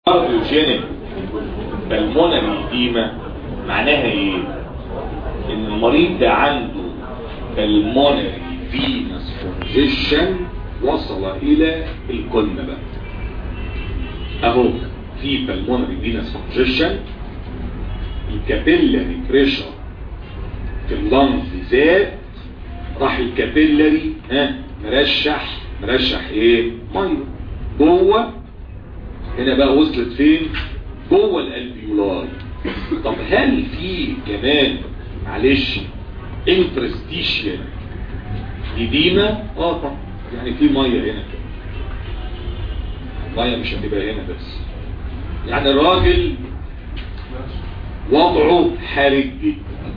كارديوجينيك بالمونري إديمة معناها ايه ان المريض ده عنده بالمونري فينس كونجيشن وصل الى القمة بقى اهو في بالمونري فينس كونجيشن الكابيلاري بريشر في اللنز زاد راح الكابيلاري ها مرشح مرشح ايه ميه جوه هنا بقى وصلت فين جوه الالفيولاي طب هل في كمان معلش انترستيشيال اديمه اه طبعا يعني في ميه هنا كده الميه مش هتبقى هنا بس يعني الراجل وضعه حرج جدا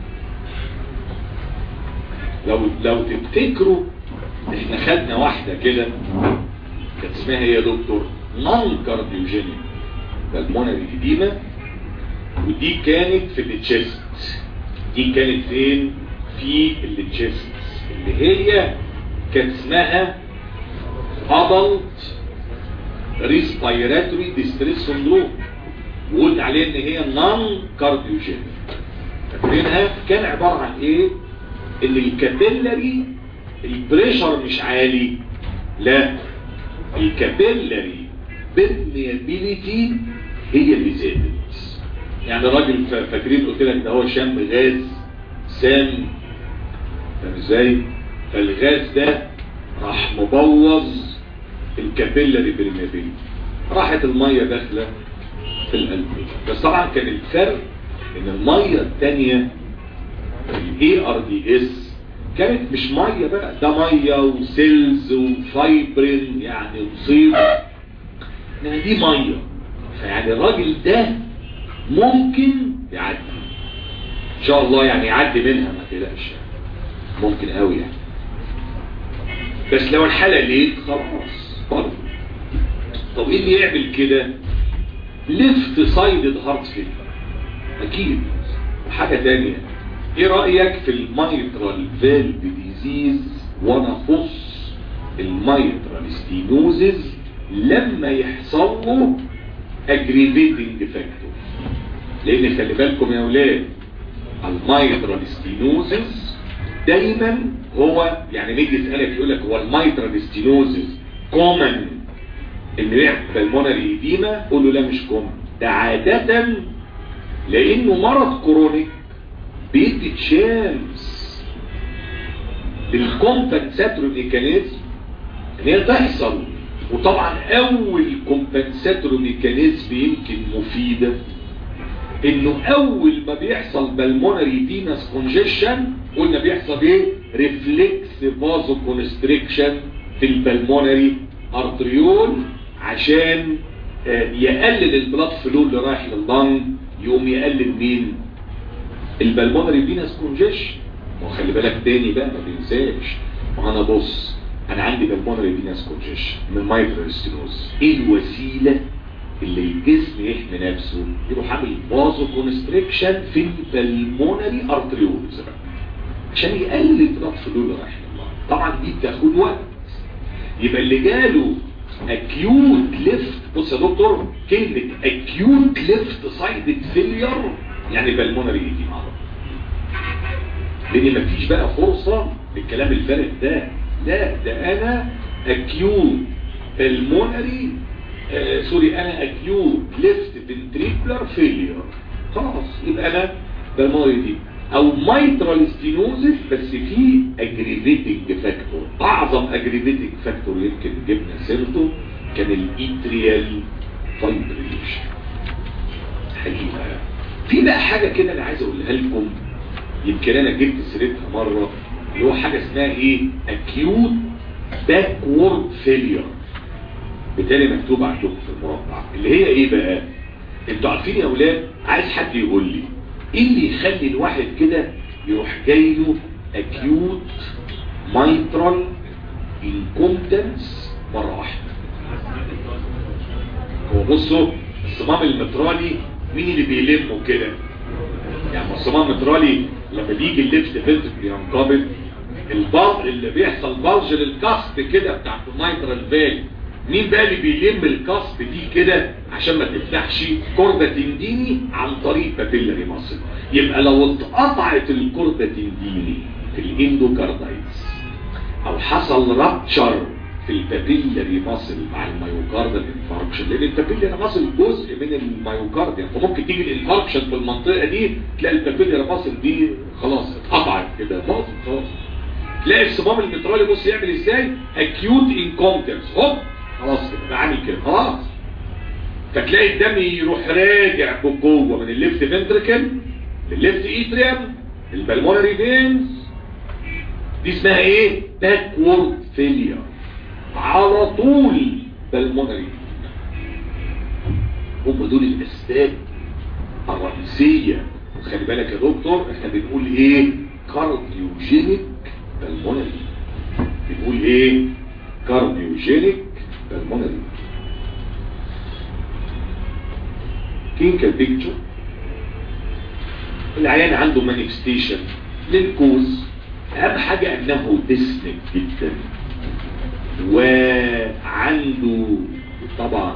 لو لو تفتكروا احنا خدنا واحده كده كانت اسمها ايه يا دكتور نون كارديوجينيك بالمونري اديمه ودي كانت في التشيست دي كانت فين في التشيست اللي هي كانت اسمها adult respiratory distress syndrome وقلت عليه ان هي نون كارديوجينيك فاكرينها كان عباره عن ايه ان الكابيلاري البريشر مش عالي لا الكابيلاري permeability هي اللي زادت يعني راجل فاكرين قلت لك ده هو شم غاز سام فاهم ازاي فالغاز ده راح مبوظ الكابيلاري permeability راحت الميه داخله في القلب بس طبعا كان الفرق ان الميه الثانيه الاي ار دي اس كانت مش ميه بقى ده ميه وسيلز وفايبرين يعني مصيبه انما دي ميه فيعني الراجل ده ممكن يعدي ان شاء الله يعني يعدي منها ما تقلقش ممكن قوي يعني بس لو الحاله ليه خلاص برضه طب ايه اللي يعمل كده ليفت سايدد هارت فيلر اكيد حاجه تانية ايه رأيك في المايترال فالف ديزيز وانا خص المايترال ستينوزز لما يحصل له اجريفيتنج فاكتور لان خلي بالكم يا اولاد المايترال ستينوزز دايما هو يعني نيجي يسالك يقول لك هو المايترال ستينوزز كومن انه يعمل بالمونري ايديما قول له لا مش كومن ده عاده لانه مرض كرونيك بيدي تشانس للكومبنساتوري ميكانيزم ان هي تحصل وطبعا اول كومبنساتوري ميكانيزم يمكن مفيدة انه اول ما بيحصل بالمونري فينس كونجيشن قلنا بيحصل ايه ريفلكس فازو كونستريكشن في البلمونري ارتريول عشان يقلل البلاد فلو اللي رايح لللنج يقوم يقلل مين البلمونري فينس كونجيشن وخلي بالك تاني بقى ما تنساش ما انا بص انا عندي بالمونري فينس كونجيشن من مايترال ستينوز ايه الوسيله اللي الجسم يحمي نفسه يروح عامل فازو كونستريكشن في البلمونري ارتريولز عشان يقلل البلاد فلو اللي رايح للله طبعا دي بتاخد وقت يبقى اللي جاله acute left بص يا دكتور كلمة acute left sided failure يعني بالمونري يجي مع بعض لان مفيش بقى فرصة للكلام الفارغ ده لا ده انا acute بالمونري آه سوري انا acute left ventricular failure خلاص يبقى انا بالمونري دي او مايترال ستينوزس بس في اجريفيتنج فاكتور اعظم اجريفيتنج فاكتور يمكن جبنا سيرته كان الايتريال فايبريشن حقيقة في بقى حاجة كده انا عايز اقولها لكم يمكن انا جبت سيرتها مرة اللي هو حاجة اسمها ايه acute backward failure بالتالي مكتوب عندكم في المربع اللي هي ايه بقى انتوا عارفين يا اولاد عايز حد يقول لي ايه اللي يخلي الواحد كده يروح جاي له acute mitral incompetence مرة واحدة هو بصوا الصمام المترالي مين اللي بيلمه كده يعني الصمام المترالي لما بيجي الليفت فيلتر بينقبض البار اللي بيحصل برج للكاست كده بتاعت الميترال فال مين بقى اللي بيلم الكاسب دي كده عشان ما تفتحش كوردا تنديني عن طريق بابيلاري ماسل يبقى لو اتقطعت الكوردا تنديني في الاندوكاردايتس او حصل رابتشر في البابيلاري ماسل مع الميوكاردال انفاركشن لان البابيلاري ماسل جزء من الميوكارديا فممكن تيجي الانفاركشن في المنطقه دي تلاقي البابيلاري ماسل دي خلاص اتقطعت كده باظت خلاص تلاقي الصمام المترالي بص يعمل ازاي اكيوت انكومبتنس هوب خلاص كده عامل كده خلاص فتلاقي الدم يروح راجع بقوه من الليفت فنتركل للليفت ايتريم البلمونري فينز دي اسمها ايه باكورد فيلير على طول بالمونري هم دول الاسباب الرئيسيه وخلي بالك يا دكتور احنا بنقول ايه كارديوجينيك بالمونري بنقول ايه كارديوجينيك بالمونري كلينيكال بيكتشر العيان عنده مانيفستيشن للكوز اهم حاجة انه ديسنك جدا وعنده طبعا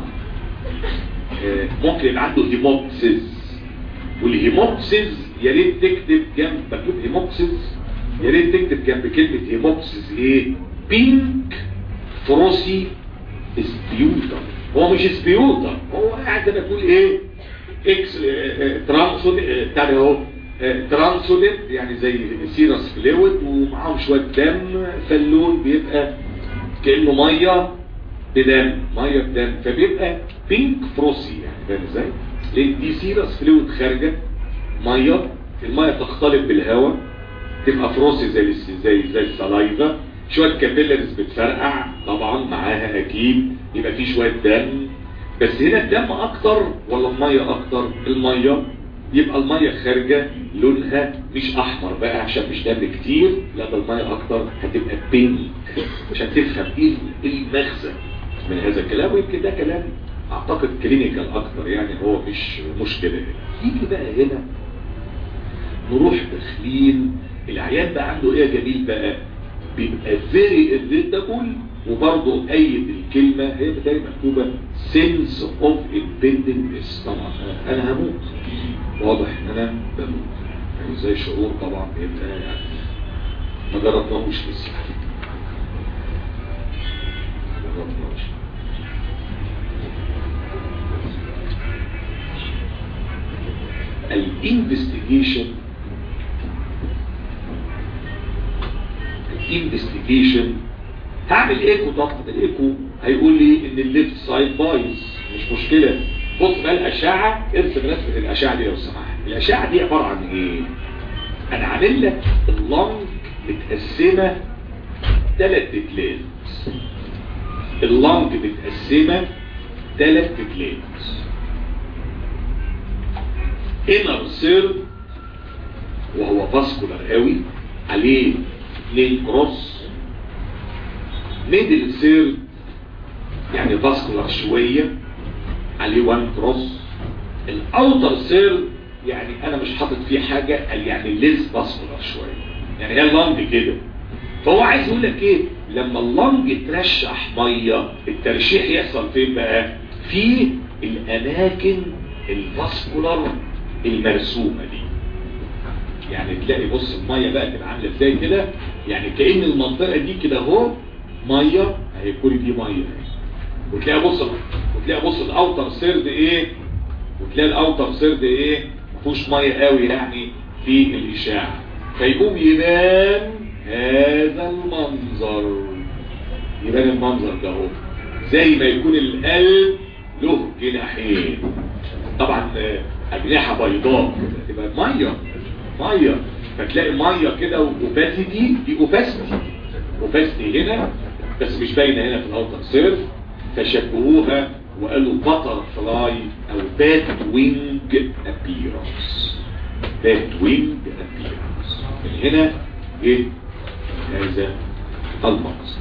ممكن يبقى عنده هيموبسيس والهيموبسيس يا ريت تكتب جنب مكتوب هيموبسيس يا ريت تكتب جنب كلمة هيموبسيس ايه بينك فروسي سبيوتر هو مش سبيوتر هو قاعد زي ما تقول ايه اكس ترانسود بتاع اهو ترانسوليت يعني زي سيرس فلويد ومعاهم شوية دم فاللون بيبقى كأنه مية بدم مية بدم فبيبقى بينك فروسي يعني فاهم ازاي؟ لان دي سيرس فلويد خارجة مية المية تختلط بالهواء تبقى فروسي زي زي زي السلايفا شوية كابيلرز بتفرقع طبعا معاها اكيد يبقى في شوية دم بس هنا الدم اكتر ولا المية اكتر المية يبقى المية خارجة لونها مش احمر بقى عشان مش دم كتير لا ده المية اكتر هتبقى بينك عشان تفهم ايه المغزى من هذا الكلام ويمكن ده كلام اعتقد كلينيكال اكتر يعني هو مش مشكلة يجي بقى هنا نروح داخلين العيان بقى عنده ايه يا جميل بقى بيبقى فيري irritable وبرضه أيد الكلمة هي بتلاقي مكتوبة sense of impending طبعا أنا هموت واضح إن أنا بموت يعني زي شعور طبعا بيبقى يعني ما جربناهوش لسه ما جربناهوش الانفستيجيشن الانفستيجيشن هعمل ايكو طبعا الايكو هيقول لي ان الليفت سايد بايظ مش مشكلة بص بقى الاشعة ارسم رسمة الاشعة دي لو سمحت الاشعة دي عبارة عن ايه انا عامل لك اللنج متقسمة ثلاث تلات اللنج متقسمة ثلاث تلات انر سير وهو فاسكولار قوي عليه اثنين كروس ميدل سير يعني فاسكولار شوية عليه وان كروس الاوتر سير يعني انا مش حاطط فيه حاجة قال يعني ليز فاسكولار شوية يعني هي اللنج كده فهو عايز يقول لك ايه لما اللنج ترشح مية الترشيح يحصل فين بقى في الاماكن الفاسكولار المرسومة دي يعني تلاقي بص المية بقى تبقى عاملة ازاي كده يعني كأن المنطقة دي كده اهو مية اهي كل دي مية وتلاقي بص وتلاقي بص الاوتر سيرد ايه وتلاقي الاوتر سيرد ايه مفيهوش مية قوي يعني في الاشاعة فيقوم يبان هذا المنظر يبان المنظر ده اهو زي ما يكون القلب له جناحين طبعا اجنحة بيضاء كده تبقى مية مية فتلاقي مية كده وباسيتي دي اوباسيتي اوباسيتي هنا بس مش باينة هنا في الاوتر سيرف فشبهوها وقالوا بطر فلاي او بات وينج ابيرانس بات وينج ابيرانس من هنا جه هذا المقصد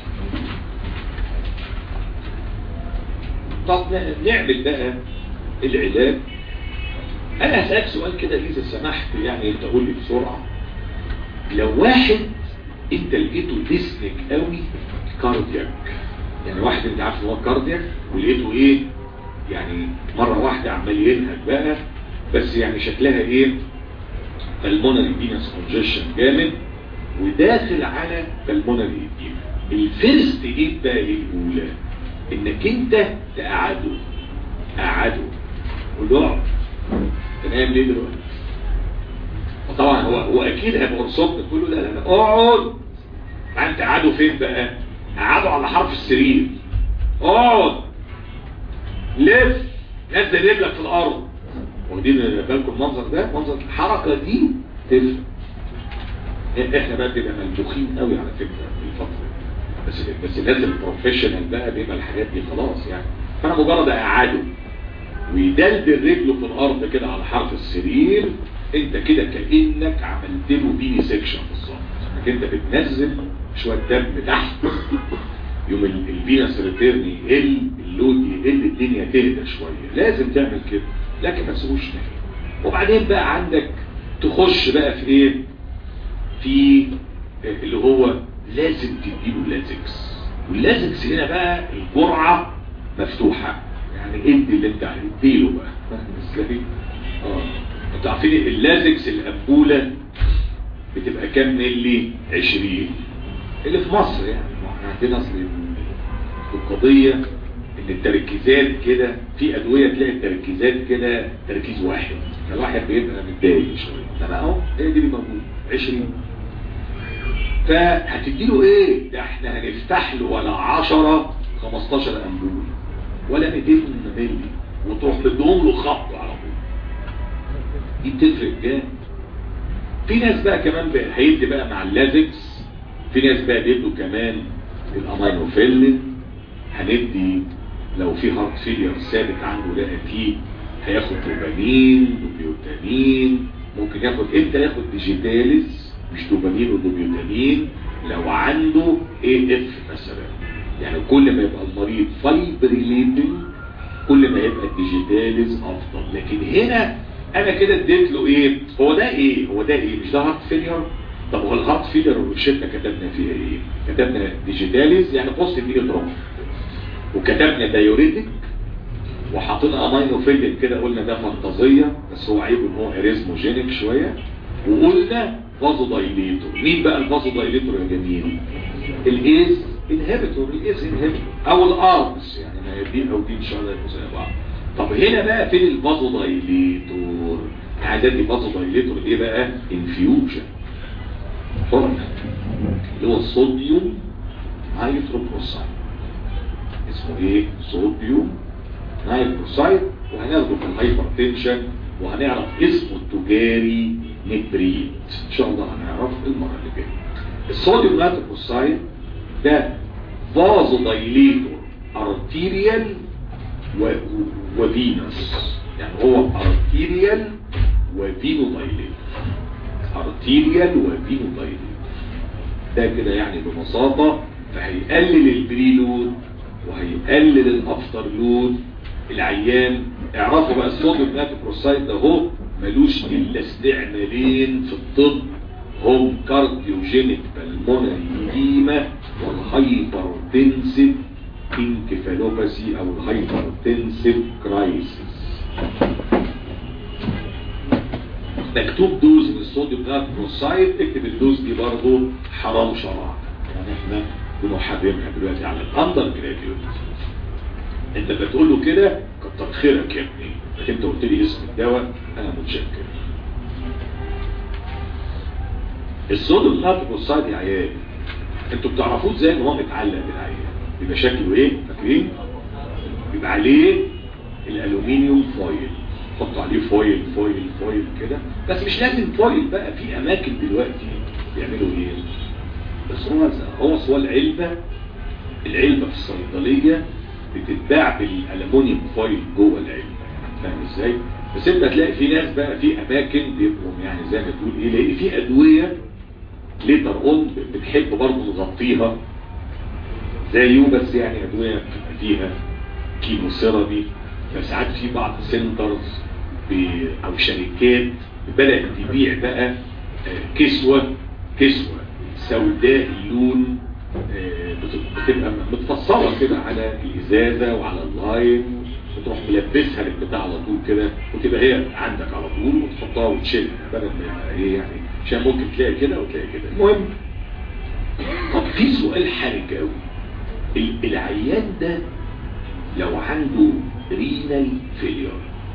طب نعمل بقى العلاج انا هسألك سؤال كده اذا سمحت يعني تقول لي بسرعة لو واحد انت لقيته ديسنك قوي كاردياك يعني واحد انت عارف ان هو كاردياك ولقيته ايه يعني مرة واحدة عمال ينهج بقى بس يعني شكلها ايه بالمونري فينس كونجيشن جامد وداخل على بالمونري ايديما الفيرست ايد بقى ايه الاولى انك انت تقعده قعده قول له اقعد انت نايم ليه دلوقتي وطبعا هو هو اكيد هيبقى مرصود تقول له لا لا لا اقعد انت قعده فين بقى قعده على حرف السرير اقعد لف نزل رجلك في الارض واخدين بالكم المنظر ده منظر الحركه دي تفرق احنا بقى بنبقى ملبوخين قوي على فكره في الفتره بس بس الناس البروفيشنال بقى بيبقى الحاجات دي خلاص يعني فانا مجرد اقعده ويدلدل رجله في الارض كده على حرف السرير انت كده كانك عملت له بيني سيكشن بالظبط انك انت بتنزل شويه دم تحت يوم الفينس ريتيرن يقل اللود يقل الدنيا تهدى شويه لازم تعمل كده لكن ما تسيبوش ناحيه وبعدين بقى عندك تخش بقى في ايه في اللي هو لازم تديله لازكس واللازكس هنا بقى الجرعه مفتوحه يعني ادي اللي انت اديله بقى فاهم ازاي اه انتوا عارفين اللازكس الانبوله بتبقى كام ملي 20 اللي في مصر يعني احنا عندنا اصل القضيه ان التركيزات كده في ادويه تلاقي التركيزات كده تركيز واحد فالواحد بيبقى متضايق شويه تمام اهو هي دي اللي موجوده 20 فهتديله ايه ده احنا هنفتح له ولا 10 15 انبول ولا 200 مللي وتروح مديهم له خط على طول دي بتفرق جامد في ناس بقى كمان بقى هيدي بقى مع اللازكس في ناس بقى بيدوا كمان الامينوفيلين هندي لو في هارت فيلير ثابت عنده لقى فيه هياخد دوبامين دوبيوتامين ممكن ياخد امتى ياخد ديجيتاليز مش دوبامين ودوبيوتامين لو عنده اي اف مثلا يعني كل ما يبقى المريض فايبريليتنج كل ما يبقى الديجيتاليز افضل لكن هنا انا كده اديت له ايه هو ده ايه هو ده ايه مش ده هارت فيلير طب هو الهارت فيلير والشتة كتبنا فيها ايه كتبنا ديجيتاليز يعني بوست ميليتروم وكتبنا دايوريتك وحاطين امينوفيلين كده قلنا ده فانتازية بس هو عيب ان هو اريزموجينيك شوية وقلنا فازو دايليتور مين بقى الفازو دايليتور يا جميل الايز انهبيتور الايز انهبيتور او الارمز يعني ما هي دي او دي ان شاء الله يبقوا زي بعض طب هنا بقى فين الفازو دايليتور عايز ادي فازو دايليتور ايه بقى انفيوجن حرم اللي هو الصوديوم هيدروكروسايد اسمه ايه صوديوم هيدروكروسايد وهناخده في الهايبرتنشن وهنعرف اسمه التجاري نبريد ان شاء الله هنعرفه المره اللي جايه الصوديوم هيدروكروسايد ده فازو دايليتور ارتيريال وفينوس يعني هو ارتيريال وفينو دايليتور ارتيريال وفينو دايليتور ده كده يعني ببساطة فهيقلل البريلود وهيقلل الافتر لود العيان اعرفوا بقى الصوديوم ناتروكروسايد ده هو ملوش الا استعمالين في الطب هم كارديوجينيك بالمونري ايديما والهايبرتنسيف انكفالوباسي او الهايبرتنسيف كرايسيس مكتوب دوز من الصوديوم ناتروكروسايد اكتب الدوز دي برضه حرام شرعا يعني احنا بنحرمها دلوقتي على الاندر جراديوت انت بتقول له كده كتر خيرك يا ابني لكن انت قلت لي اسم الدواء انا متشكر الصوديوم ناتروكروسايد يا عيال انتوا بتعرفوه ازاي ان هو متعلق بالعيان بيبقى شكله ايه فاكرين بيبقى عليه الالومنيوم فويل حطوا عليه فويل فويل فويل كده بس مش لازم فويل بقى في اماكن دلوقتي بيعملوا ايه بس هو هو هو العلبة العلبة في الصيدلية بتتباع بالالومنيوم فويل جوه العلبة فاهم ازاي بس انت هتلاقي في ناس بقى في اماكن بيبقوا يعني زي ما تقول ايه لان في ادوية ليتر اون بنحب برضه نغطيها زيه بس يعني ادوية بتبقى فيها كيموثيرابي فساعات في بعض سنترز او شركات بدأت تبيع بقى كسوة كسوة سوداء اللون بتبقى متفصلة كده على الإزازة وعلى اللاين وتروح ملبسها للبتاع على طول كده وتبقى هي عندك على طول وتحطها وتشيلها بدل ما يبقى ايه يعني عشان ممكن تلاقي كده وتلاقي كده المهم طب في سؤال حرج قوي العيان ده لو عنده رينال فيلير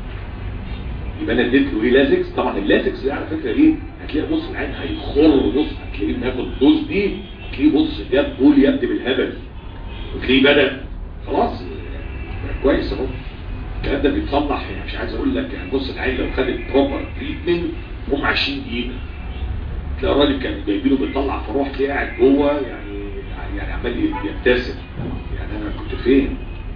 يبقى انا اديت له ايه لازكس طبعا اللازكس ده على فكره ايه هتلاقي بص العين هيخر بص هتلاقيه بياخد الدوز دي تلاقيه بص جاب بول يبدي بالهبل وتلاقيه بدا خلاص كويس اهو الكلام ده بيتصلح يعني مش عايز اقول لك يعني بص العين لو خدت بروبر تريتمنت هم 20 دقيقه تلاقي الراجل كان جايبينه بيطلع فروح تلاقيه قاعد جوه يعني يعني عمال يبتسم يعني انا كنت فين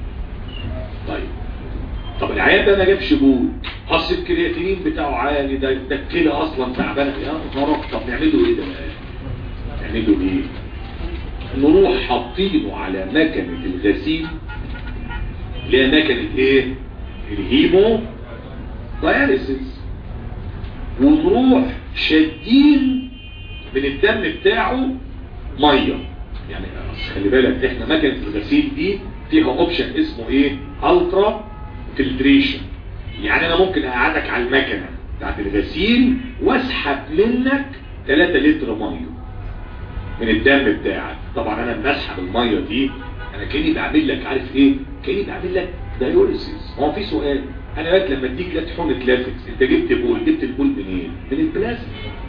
طيب طب العيان ده ما جابش بول اصل الكرياتينين بتاعه عالي ده ده الكلى اصلا تعبانه يا نهار طب نعمل له ايه ده بقى نعمل له ايه نروح حاطينه على مكنه الغسيل اللي هي مكنه ايه الهيمو داياليسيس ونروح شادين من الدم بتاعه ميه يعني خلي بالك احنا مكنه الغسيل دي فيها اوبشن اسمه ايه الترا فلتريشن يعني انا ممكن اقعدك على المكنه بتاعت الغسيل واسحب منك 3 لتر ميه من الدم بتاعك طبعا انا بسحب الميه دي انا كاني بعمل لك عارف ايه كاني بعمل لك دايوريسيس هو في سؤال انا بقى لما اديك لك حقنه لازكس انت جبت بول جبت البول منين من البلازما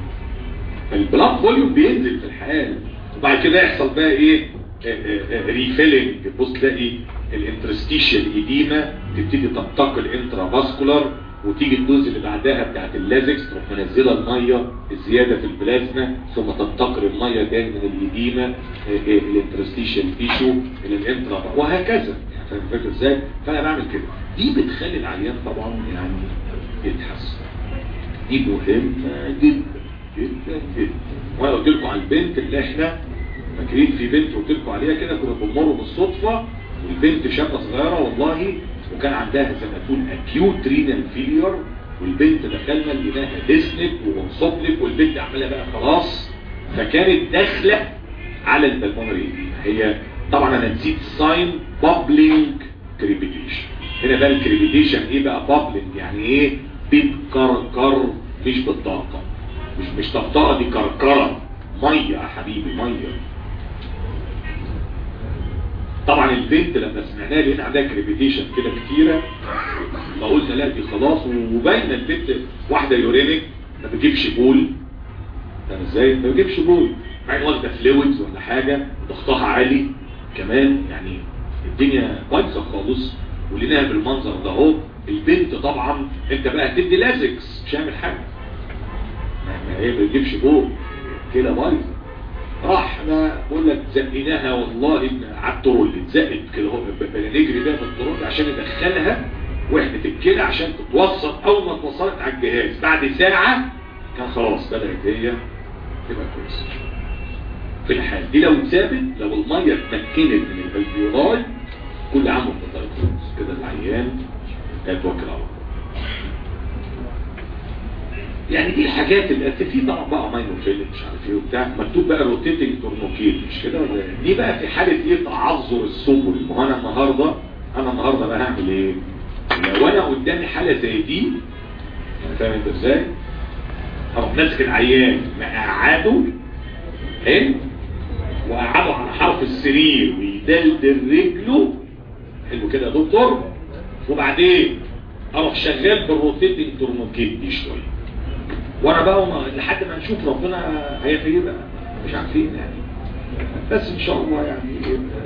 البلاد فوليوم بينزل في الحال وبعد كده يحصل بقى ايه ريفيلنج تبص تلاقي الانترستيشال ايديما تبتدي تنتقل انترا فاسكولار وتيجي الدوز اللي بعدها بتاعت اللازكس تروح منزله الميه الزياده في البلازما ثم تنتقل الميه تاني من الايديما الانترستيشال تيشو الى الانترا وهكذا يعني فاهم الفكره ازاي؟ فانا بعمل كده دي بتخلي العيان طبعا يعني يتحسن دي مهمه جدا جدا جدا وانا قلت لكم على البنت اللي احنا فاكرين في بنت قلت لكم عليها كده كنا بنمر بالصدفه والبنت شابه صغيره والله وكان عندها زي ما تقول اكيوت رينال فيلير والبنت دخلنا لقيناها ديسنت ومنصبلك والبنت عماله بقى خلاص فكانت داخله على البلمونري هي طبعا انا نسيت ساين بابلينج كريبيتيشن هنا بقى الكريبيتيشن ايه بقى بابلينج يعني ايه بتكركر مش بالطاقه مش مش طقطقه دي كركره ميه يا حبيبي ميه طبعا البنت لما سمعناها لقينا عندها كريبيتيشن كده كتيره فقلنا لا دي خلاص وباينه البنت واحده يورينيك ما بتجيبش بول فاهم ازاي؟ ما بتجيبش بول مع ان واخده فلويدز ولا حاجه ضغطها عالي كمان يعني الدنيا بايظه خالص ولقيناها بالمنظر ده اهو البنت طبعا انت بقى هتدي لازكس مش هعمل حاجه ما هي ما بتجيبش بول كده بايظه راح انا بقول لك زقيناها والله على الترول اتزقت كده اهو نجري بيها في الترول عشان ندخلها وحده الكلى عشان تتوصل اول ما اتوصلت على الجهاز بعد ساعه كان خلاص بدات هي تبقى كويسه في الحال دي لو اتثابت لو الميه اتمكنت من الالفيولاي كل عام وانت طيب خالص كده العيان هيتوكل على الله يعني دي الحاجات اللي في طبعا بقى ماينو فيلم مش عارف ايه وبتاع مكتوب بقى روتيتنج تورنوكيت مش كده ولا دي بقى في حاله ايه تعذر السبل ما هو انا النهارده انا النهارده بقى هعمل ايه لو انا قدامي حاله زي دي يعني فاهم انت ازاي اروح ماسك العيان مقعده حلو وقعده على حرف السرير ويدلدل رجله حلو كده يا دكتور وبعدين اروح شغال بالروتيتنج تورنوكيت دي شويه وانا بقى وما لحد ما نشوف ربنا هيعمل ايه بقى مش عارفين يعني بس ان شاء الله يعني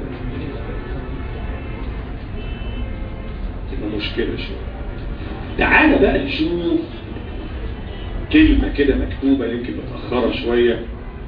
تبقى مشكله شويه تعالى بقى نشوف كلمة كده مكتوبة يمكن متأخرة شوية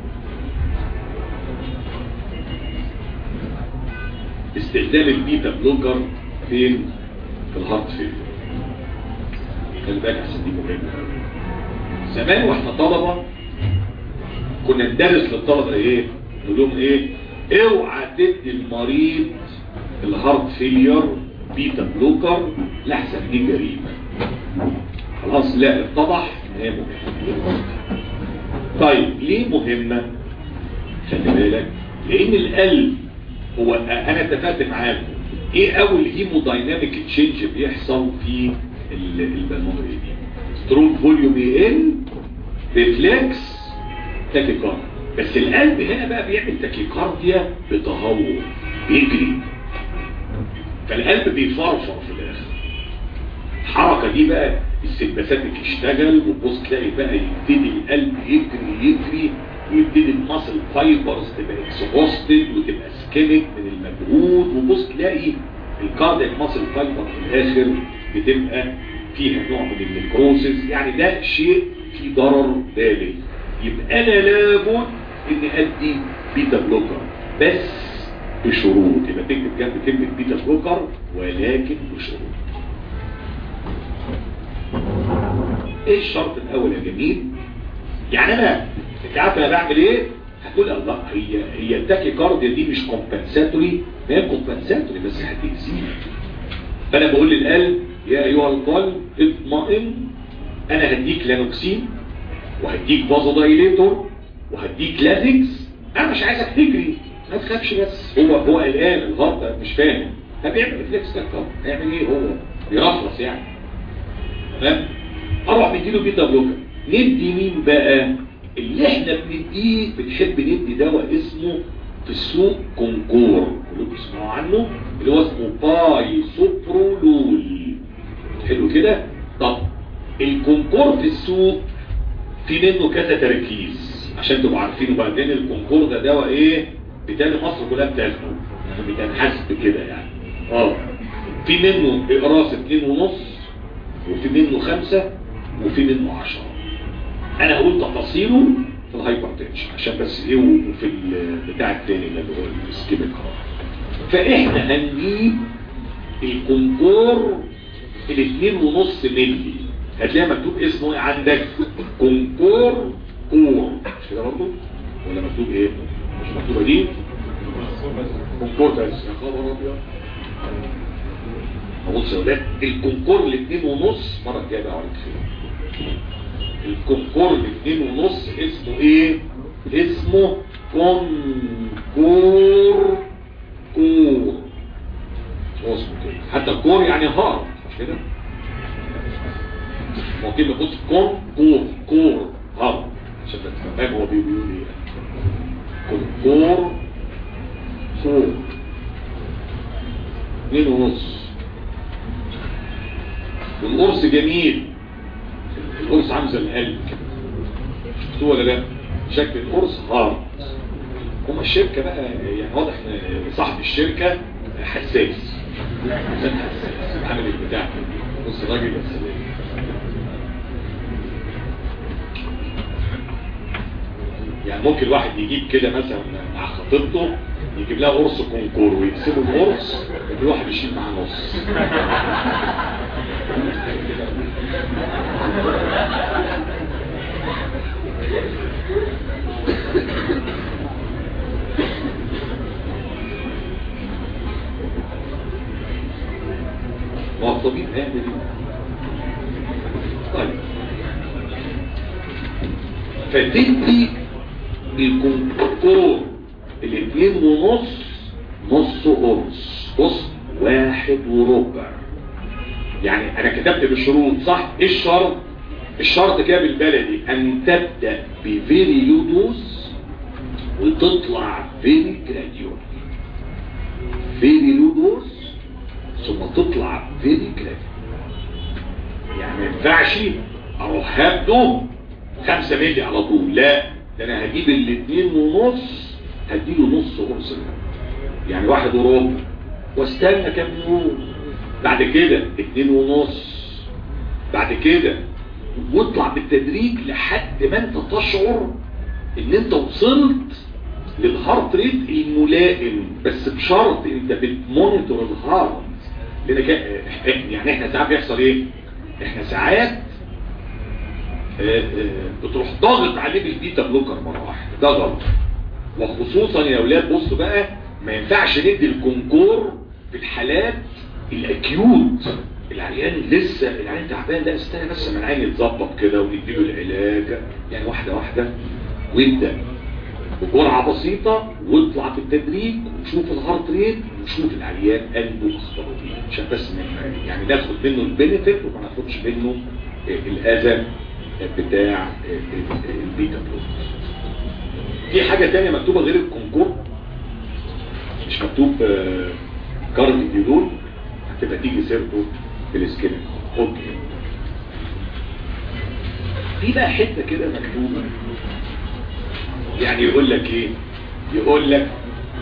استخدام البيتا بلوكر فين في الهارت فين خلي بالك عشان دي مهمة زمان واحنا طلبة كنا ندرس للطلبة ايه نقول لهم ايه اوعى تدي المريض الهارت فيلير بيتا بلوكر لحسن دي جريمة خلاص لا اتضح ان هي مهمة طيب ليه مهمة خلي بالك لان القلب هو انا اتفقت معاكم ايه اول هيمودايناميك تشينج بيحصل في البلمونري دي ستروك فوليوم يقل ريفلكس تاكيكارديا بس القلب هنا بقى بيعمل تاكيكارديا بتهور بيجري فالقلب بيفرفر في الاخر الحركه دي بقى السمباثيك يشتغل وتبص تلاقي بقى يبتدي القلب يجري يجري ويبتدي المصل فايبرز تبقى اكسبوستد وتبقى سكيميك من المجهود وبص تلاقي الكاردياك ماسل فايبر في الاخر بتبقى فيها نوع من النيكروسيس يعني ده شيء فيه ضرر بالغ يبقى انا لابد اني ادي بيتا بلوكر بس بشروط يبقى تكتب جنب كلمه بيتا بلوكر ولكن بشروط ايه الشرط الاول يا جميل يعني انا انت عارف انا بعمل ايه هتقول الله هي هي التاكي كارديا دي مش كومبنساتوري ما هي كومبنساتوري بس هتأذيني فانا بقول للقلب يا ايها القلب اطمئن انا هديك لانوكسين وهديك فازودايليتور وهديك لازكس انا مش عايزك تجري ما تخافش بس هو هو قلقان الغلط مش فاهم فبيعمل ريفلكس تاكر هيعمل ايه هو بيرفرس يعني تمام اروح مديله بيتا بلوكر ندي مين بقى اللي احنا بنديه بنحب ندي دواء اسمه في السوق كونكور كلكم تسمعوا عنه اللي هو اسمه باي سوبرولول حلو كده طب الكونكور في السوق في منه كذا تركيز عشان تبقوا عارفين وبعدين الكونكور ده دواء ايه بتاني مصر كلها بتاخده يعني بتنحسب كده يعني اه في منه اقراص اتنين ونص وفي منه خمسة وفي منه عشرة انا هقول تفاصيله في الهايبرتنشن عشان بس ايه وفي البتاع التاني اللي هو السكيميك فاحنا هنجيب الكونكور الاثنين ونص ملي هتلاقي مكتوب اسمه ايه عندك كونكور كور مش كده برضه ولا مكتوب ايه مش مكتوبه دي كونكور بس يا خبر ابيض بص يا ولاد الكونكور الاثنين ونص مرة الجاية بقى عليك خير الكونكور الاثنين ونص اسمه ايه اسمه كونكور كور هو اسمه كده حتى كور يعني هار مش كده ممكن نبص كون كور كور هار عشان تفهم هو بيقول ايه كونكور كور اثنين ونص والقرص جميل القرص عامل زي القلب شفتوه ولا لا شكل القرص هارد هما الشركة بقى يعني واضح ان صاحب الشركة حساس عامل البتاع بص راجل بس يعني ممكن الواحد يجيب كده مثلا مع خطيبته يجيب لها قرص كونكور ويقسموا القرص كل واحد يشيل معاه نص والطبيب هيعمل ايه طيب فتدي الكونكور الاثنين ونص نص قرص بص واحد وربع يعني انا كتبت بالشروط صح ايه الشرط الشرط كده بالبلدي ان تبدأ بفيري لودوز وتطلع فيري جراديول فيري لودوز ثم تطلع فيري جراديول يعني ما ينفعش اروح هبده خمسة ملي على طول لا ده انا هجيب الاثنين ونص هديله نص قرص يعني واحد وربع واستنى كام يوم بعد كده اتنين ونص بعد كده واطلع بالتدريج لحد ما انت تشعر ان انت وصلت للهارت ريت الملائم بس بشرط انت بتمونيتور الهارت لانك يعني احنا ساعات بيحصل ايه احنا ساعات بتروح ضاغط عليه بالبيتا بلوكر مره واحده ده غلط وخصوصا يا اولاد بصوا بقى ما ينفعش ندي الكونكور في الحالات الاكيوت العيان لسه العيان تعبان لا استنى بس ما العيان يتظبط كده ونديله العلاج يعني واحده واحده ويبدا بجرعة بسيطة واطلع بالتدريج وشوف الهارت ريت وشوف العيان قلبه اخباره ايه عشان بس من- يعني ناخد منه البينيفيت وما ناخدش منه الاذى بتاع البيتا بلوك في حاجة تانية مكتوبة غير الكونكور مش مكتوب كاربيديول هتبقى تيجي سيرته في الاسكيميك اوكي في بقى حتة كده مكتوبة يعني يقول لك ايه يقول لك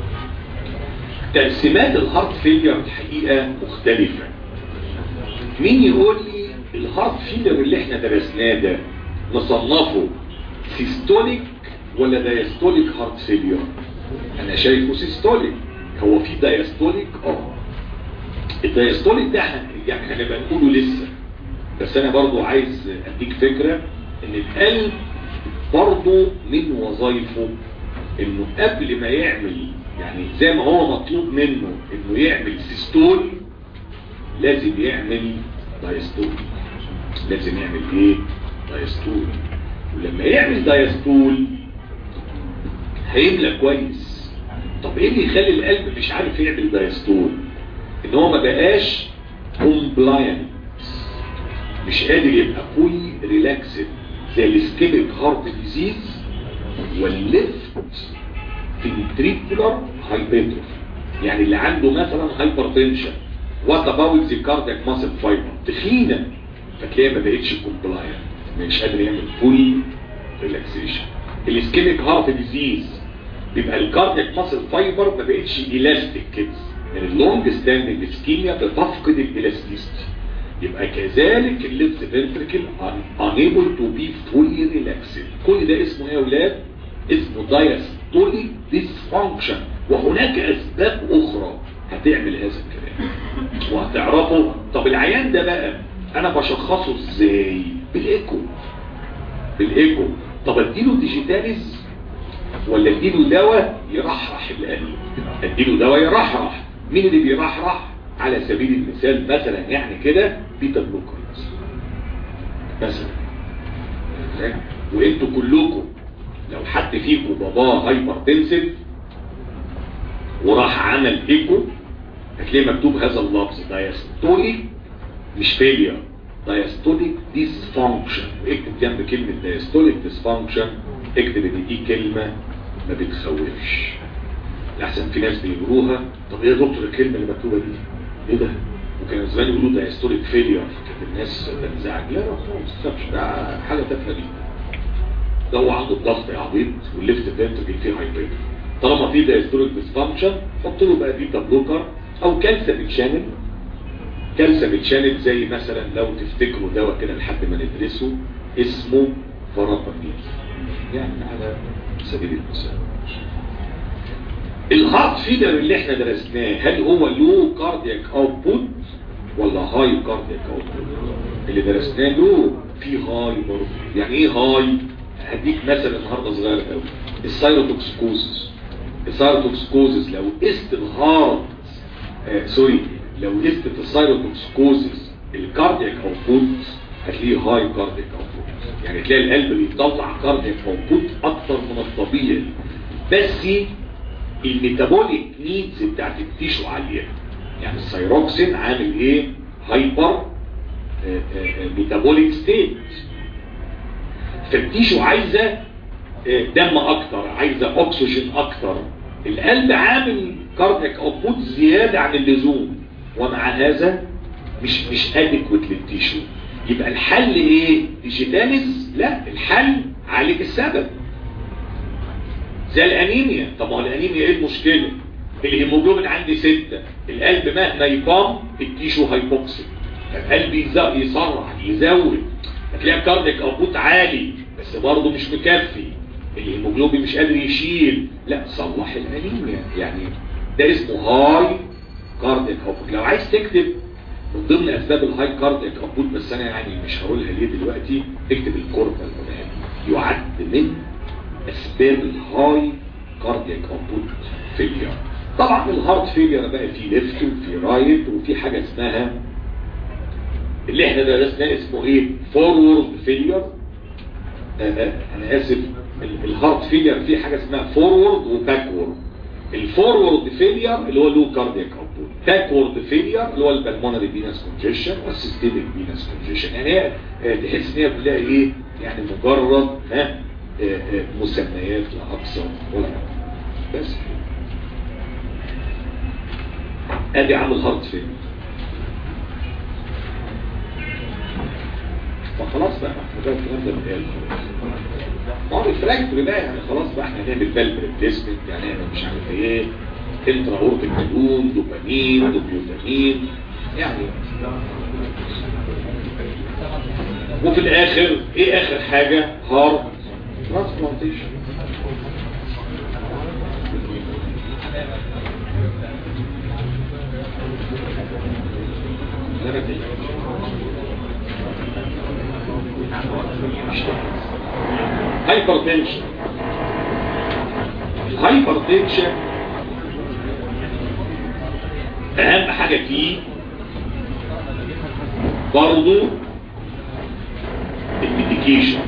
تقسيمات الهارت فيلير الحقيقة مختلفة مين يقول لي الهارت فيلير اللي احنا درسناه ده نصنفه سيستوليك ولا دايستوليك هارت فيلير انا شايفه سيستوليك هو في دايستوليك اه الدايستوليك ده احنا- يعني هنبقى نقوله لسه بس انا برضو عايز اديك فكرة ان القلب برضو من وظائفه انه قبل ما يعمل يعني زي ما هو مطلوب منه انه يعمل سيستول لازم يعمل دايستول لازم يعمل ايه دايستول ولما يعمل دايستول هيملى كويس طب ايه اللي يخلي القلب مش عارف يعمل دايستول ان هو ما بقاش كومبلاينت مش قادر يبقى فولي ريلاكسد زي الاسكيميك هارت ديزيز والليفت فينتريكولار هايبرتروفي يعني اللي عنده مثلا هايبرتنشن وات اباوت ذا كاردياك ماسل فايبر تخينه فتلاقيها ما بقتش كومبلاينت مش قادر يعمل فولي ريلاكسيشن الاسكيميك هارت ديزيز بيبقى الكاردياك ماسل فايبر ما بقتش الاستيك كده من اللونج ستاندنج اسكيميا بتفقد الالاستيستي يبقى كذلك الليفت فنتركل unable to be fully relaxed كل ده اسمه ايه يا اولاد اسمه diastolic dysfunction وهناك اسباب اخرى هتعمل هذا الكلام وهتعرفوا طب العيان ده بقى انا بشخصه ازاي بالايكو بالايكو طب اديله ديجيتاليز ولا اديله دواء يرحرح القلب اديله دواء يرحرح مين اللي بيرحرح على سبيل المثال مثلا يعني كده بيتا بلوكرز مثلا وانتوا كلكم لو حد فيكم باباه هايبرتنسيف وراح عمل ايكو هتلاقي مكتوب هذا اللفظ دايستوليك مش فيلير دايستوليك ديسفانكشن اكتب جنب كلمة دايستوليك ديسفانكشن اكتب ان دي كلمة ما بتخوفش لحسن في ناس بيقروها طب ايه يا دكتور الكلمة اللي مكتوبة دي ايه ده وكانوا زمان يقولوا ده هيستوريك فيلير فكانت الناس تنزعج لا لا خالص تخافش ده حاجة تافهة جدا ده هو عنده الضغط يا عبيط والليفت فنتركل فيه هايبريد طالما في دايستوريك ديسفانكشن حط له بقى بيتا بلوكر او كالسيوم شانل كالسيوم شانل زي مثلا لو تفتكروا دواء كده لحد ما ندرسه اسمه فرابامين يعني على سبيل المثال الهارت فيلر اللي احنا درسناه هل هو لو كاردياك اوتبوت ولا هاي كاردياك اوتبوت اللي درسناه له في هاي برضه يعني ايه هاي هديك مثلا النهارده صغير قوي السايروتوكسكوزس السايروتوكسكوزس لو قست الهارت آه سوري لو قست السايروتوكسكوزس الكاردياك اوتبوت هتلاقيه هاي كاردياك اوتبوت يعني تلاقي القلب بيطلع كاردياك اوتبوت اكتر من الطبيعي بس الميتابوليك نيدز بتاعت التيشو عالية يعني السيروكسين عامل ايه هايبر ميتابوليك ستيت فالتيشو عايزة دم اكتر عايزة اكسجين اكتر القلب عامل كاردياك اوتبوت زيادة عن اللزوم ومع هذا مش مش ادكوت للتيشو يبقى الحل ايه ديجيتاليز لا الحل عالج السبب زي الانيميا طب ما الانيميا ايه المشكلة الهيموجلوبين عندي ستة القلب مهما يقام التيشو هايبوكسي القلب يسرع يزود هتلاقي كارديك اوتبوت عالي بس برضه مش مكفي الهيموجلوبين مش قادر يشيل لا صلح الانيميا يعني ده اسمه هاي كارديك اوتبوت لو عايز تكتب من ضمن اسباب الهاي كارديك اوتبوت بس انا يعني مش هقولها ليه دلوقتي اكتب الكوربا يعد من اسباب الهاي كاردياك اوتبوت فيلير طبعا الهارت فيلير بقى في ليفت وفي رايت وفي حاجة اسمها اللي احنا درسناه اسمه ايه فورورد فيلير انا اسف الهارت فيلير في حاجة اسمها فورورد وباكورد الفورورد فيلير اللي هو لو كاردياك اوتبوت باكورد فيلير اللي هو البلمونري فينس كونجيشن والسيستميك فينس كونجيشن يعني هي تحس ان هي كلها ايه يعني مجرد ها مسميات لا اكثر ولا بس ادي عامل هارت فيلير فخلاص بقى احنا ده الكلام ده بقى ما هو الفراكتوري بقى يعني خلاص بقى احنا هنعمل بالب ريبليسمنت يعني احنا مش عارف ايه انترا اورتيك بالون دوبامين دوبيوتامين يعني وفي الاخر ايه اخر حاجة هارت ترانسبلانتيشن هايبرتنشن الهايبرتنشن اهم حاجة فيه برضو الميديكيشن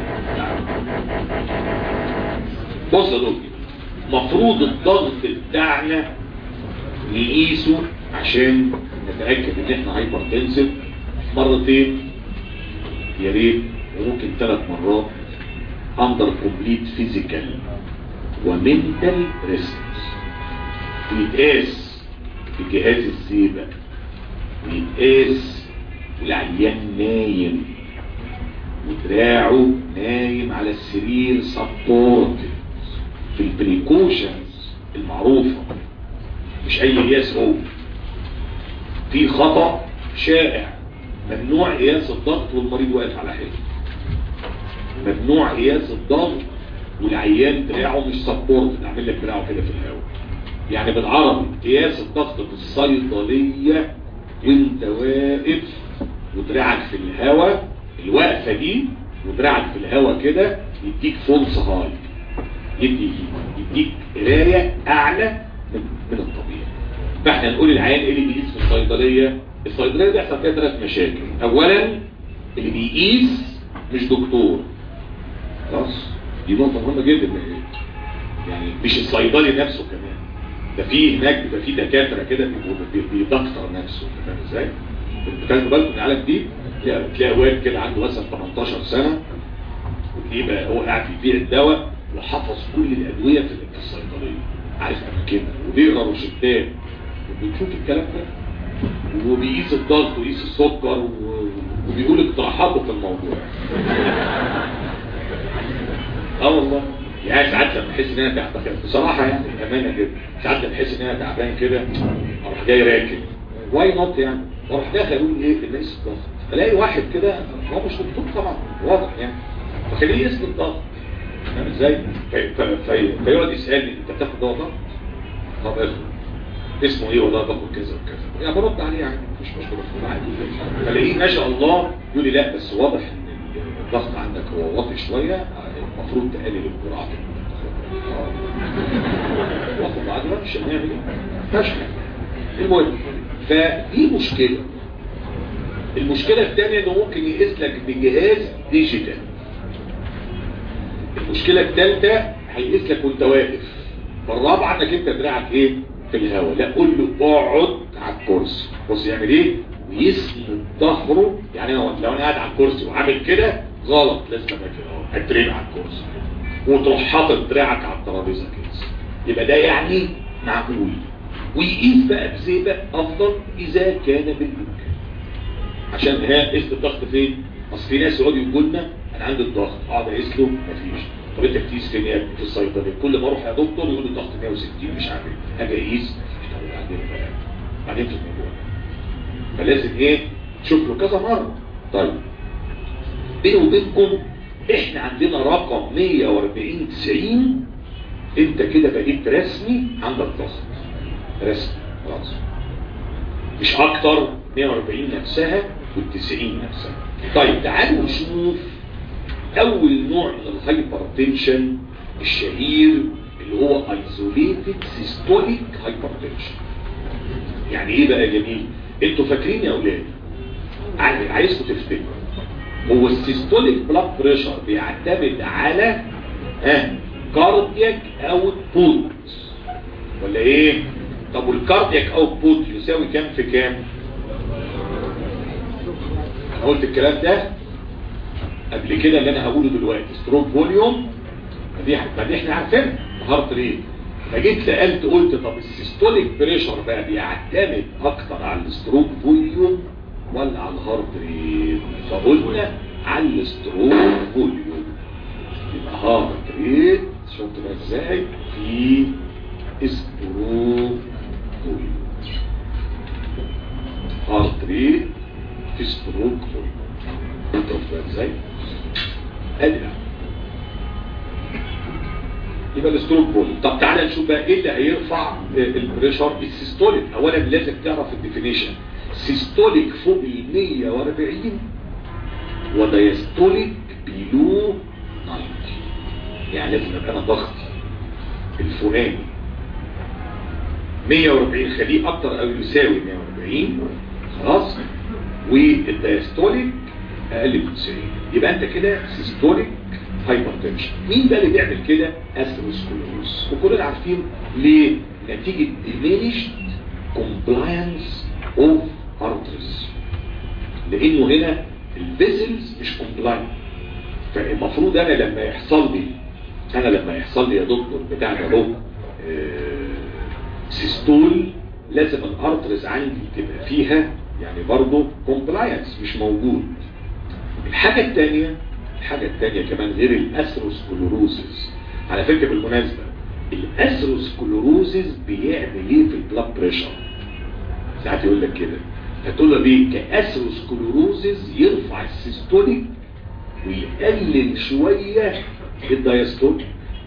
بص يا دكتور مفروض الضغط بتاعنا نقيسه عشان نتأكد ان احنا هايبرتنسف مرتين يا ريت وممكن ثلاث مرات under complete physical ومنتال ريست ويتقاس بجهاز الزيبة ويتقاس والعيان نايم ودراعه نايم على السرير سبورت في البريكوشنز المعروفة مش اي قياس هو في خطأ شائع ممنوع قياس الضغط والمريض واقف على حاله ممنوع قياس الضغط والعيان دراعه مش سبورت نعمل لك دراعه كده في الهواء يعني بالعربي قياس الضغط في الصيدلية وانت واقف ودراعك في الهواء الوقفة دي ودراعك في الهواء كده يديك فولس هاي يدي يديك قراية اعلى من, من الطبيعي فاحنا نقول العيان ايه اللي بيقيس في الصيدلية الصيدلية بيحصل فيها ثلاث مشاكل اولا اللي بيقيس مش دكتور خلاص دي نقطة مهمة جدا يعني مش الصيدلي نفسه كمان ده في هناك بيبقى في دكاترة كده بيدكتر نفسه فاهم ازاي؟ بتاخدوا بالكم من العالم دي تلاقي واد كده عنده مثلا 18 سنة وتلاقيه بقى هو قاعد بيبيع الدواء وحفظ كل الأدوية في الصيدلية عارف أماكنها وبيقرا روشتات وبيشوف الكلام ده وبيقيس الضغط ويقيس السكر وبيقول اقتراحاته في الموضوع اه والله يعني ساعات لما بحس ان انا تعبان بصراحه يعني الامانه كده ساعات لما بحس ان انا تعبان كده اروح جاي راكب واي نوت يعني واروح داخل اقول ايه الناس الضغط الاقي واحد كده هو مش دكتور طبعا واضح يعني فخليه يسال الضغط فاهم ازاي فيقعد يسالني انت بتاخد دواء ضغط طب اخد اسمه ايه والله باخد كذا وكذا يعني برد عليه يعني مش مشكله عادي فلاقيه ما شاء الله يقول لي لا بس واضح ان الضغط عندك هو واطي شويه المفروض تقلل الجرعات واخد عدوى مش هنعمل ايه فشل المهم فدي مشكله المشكله الثانيه انه ممكن يقيس لك بجهاز ديجيتال المشكله الثالثه هيقيس لك وانت واقف والرابعه انك انت دراعك ايه في الهواء لا قول له اقعد على الكرسي بص يعمل ايه ويسند ظهره يعني لو انا قاعد على الكرسي وعامل كده غلط لازم ابقى كده اهو هترمي على الكرسي وتروح حاطط دراعك على الترابيزه كده يبقى ده يعني معقول ويقيس بقى بزيبه افضل اذا كان بالامكان عشان ها قيس الضغط فين اصل في ناس يقعدوا يقولوا لنا انا عندي الضغط اقعد اقيس له مفيش طب انت بتقيس فين يا في الصيدليه كل ما اروح يا دكتور يقول لي الضغط 160 مش عارف ايه اجي اقيس بعدين بعدين في الموضوع فلازم ايه تشوف له كذا مره طيب بيني وبينكم احنا عندنا رقم 140 90 انت كده بقيت رسمي عندك ضغط رسمي خلاص مش اكتر 140 نفسها وال90 نفسها طيب تعالوا نشوف اول نوع من الهايبرتنشن الشهير اللي هو isolated systolic hypertension يعني ايه بقى جميل انتوا فاكرين يا اولاد عايزكم تفتكروا هو السيستوليك بلاد بريشر بيعتمد على ها كاردياك اوتبوت ولا ايه طب والكاردياك اوتبوت يساوي كام في كام انا قلت الكلام ده قبل كده اللي انا هقوله دلوقتي ستروك فوليوم دي ما دي احنا عارفينها هارت ريت فجيت سالت قلت طب السيستوليك بريشر بقى بيعتمد اكتر على الستروك فوليوم ولا على الهارت ريت فقلنا على الستروك فوليوم يبقى هارت ريت شفت بقى ازاي في ستروك فوليوم هارت ريت في ستروك فوليوم انت بقى ازاي ادي يبقى الستروك فوليوم طب تعالى نشوف بقى ايه اللي هيرفع البريشر السيستوليك اولا لازم تعرف الديفينيشن سيستوليك فوق ال 140 ودايستوليك بيلو 90 يعني لازم يبقى انا ضغطي الفوقاني 140 خليه اكتر او يساوي 140 خلاص والدايستوليك اقل من 90 يبقى انت كده سيستوليك هايبرتنشن مين بقى اللي بيعمل كده اثيروسكلوروز وكلنا عارفين ليه نتيجه diminished compliance of arteries لانه هنا الفيسلز مش كومبلاين فالمفروض انا لما يحصل لي انا لما يحصل لي يا دكتور بتاعنا اهو سيستول لازم الارترز عندي تبقى فيها يعني برضه كومبلاينس مش موجود الحاجة الثانية الحاجة الثانية كمان غير الأثروسكلوروزز على فكرة بالمناسبة الأثروسكلوروزز بيعمل ايه في البلاد بريشر ساعات يقول لك كده هتقول له بيه كأثروسكلوروزز يرفع السيستوليك ويقلل شوية الدايستوليك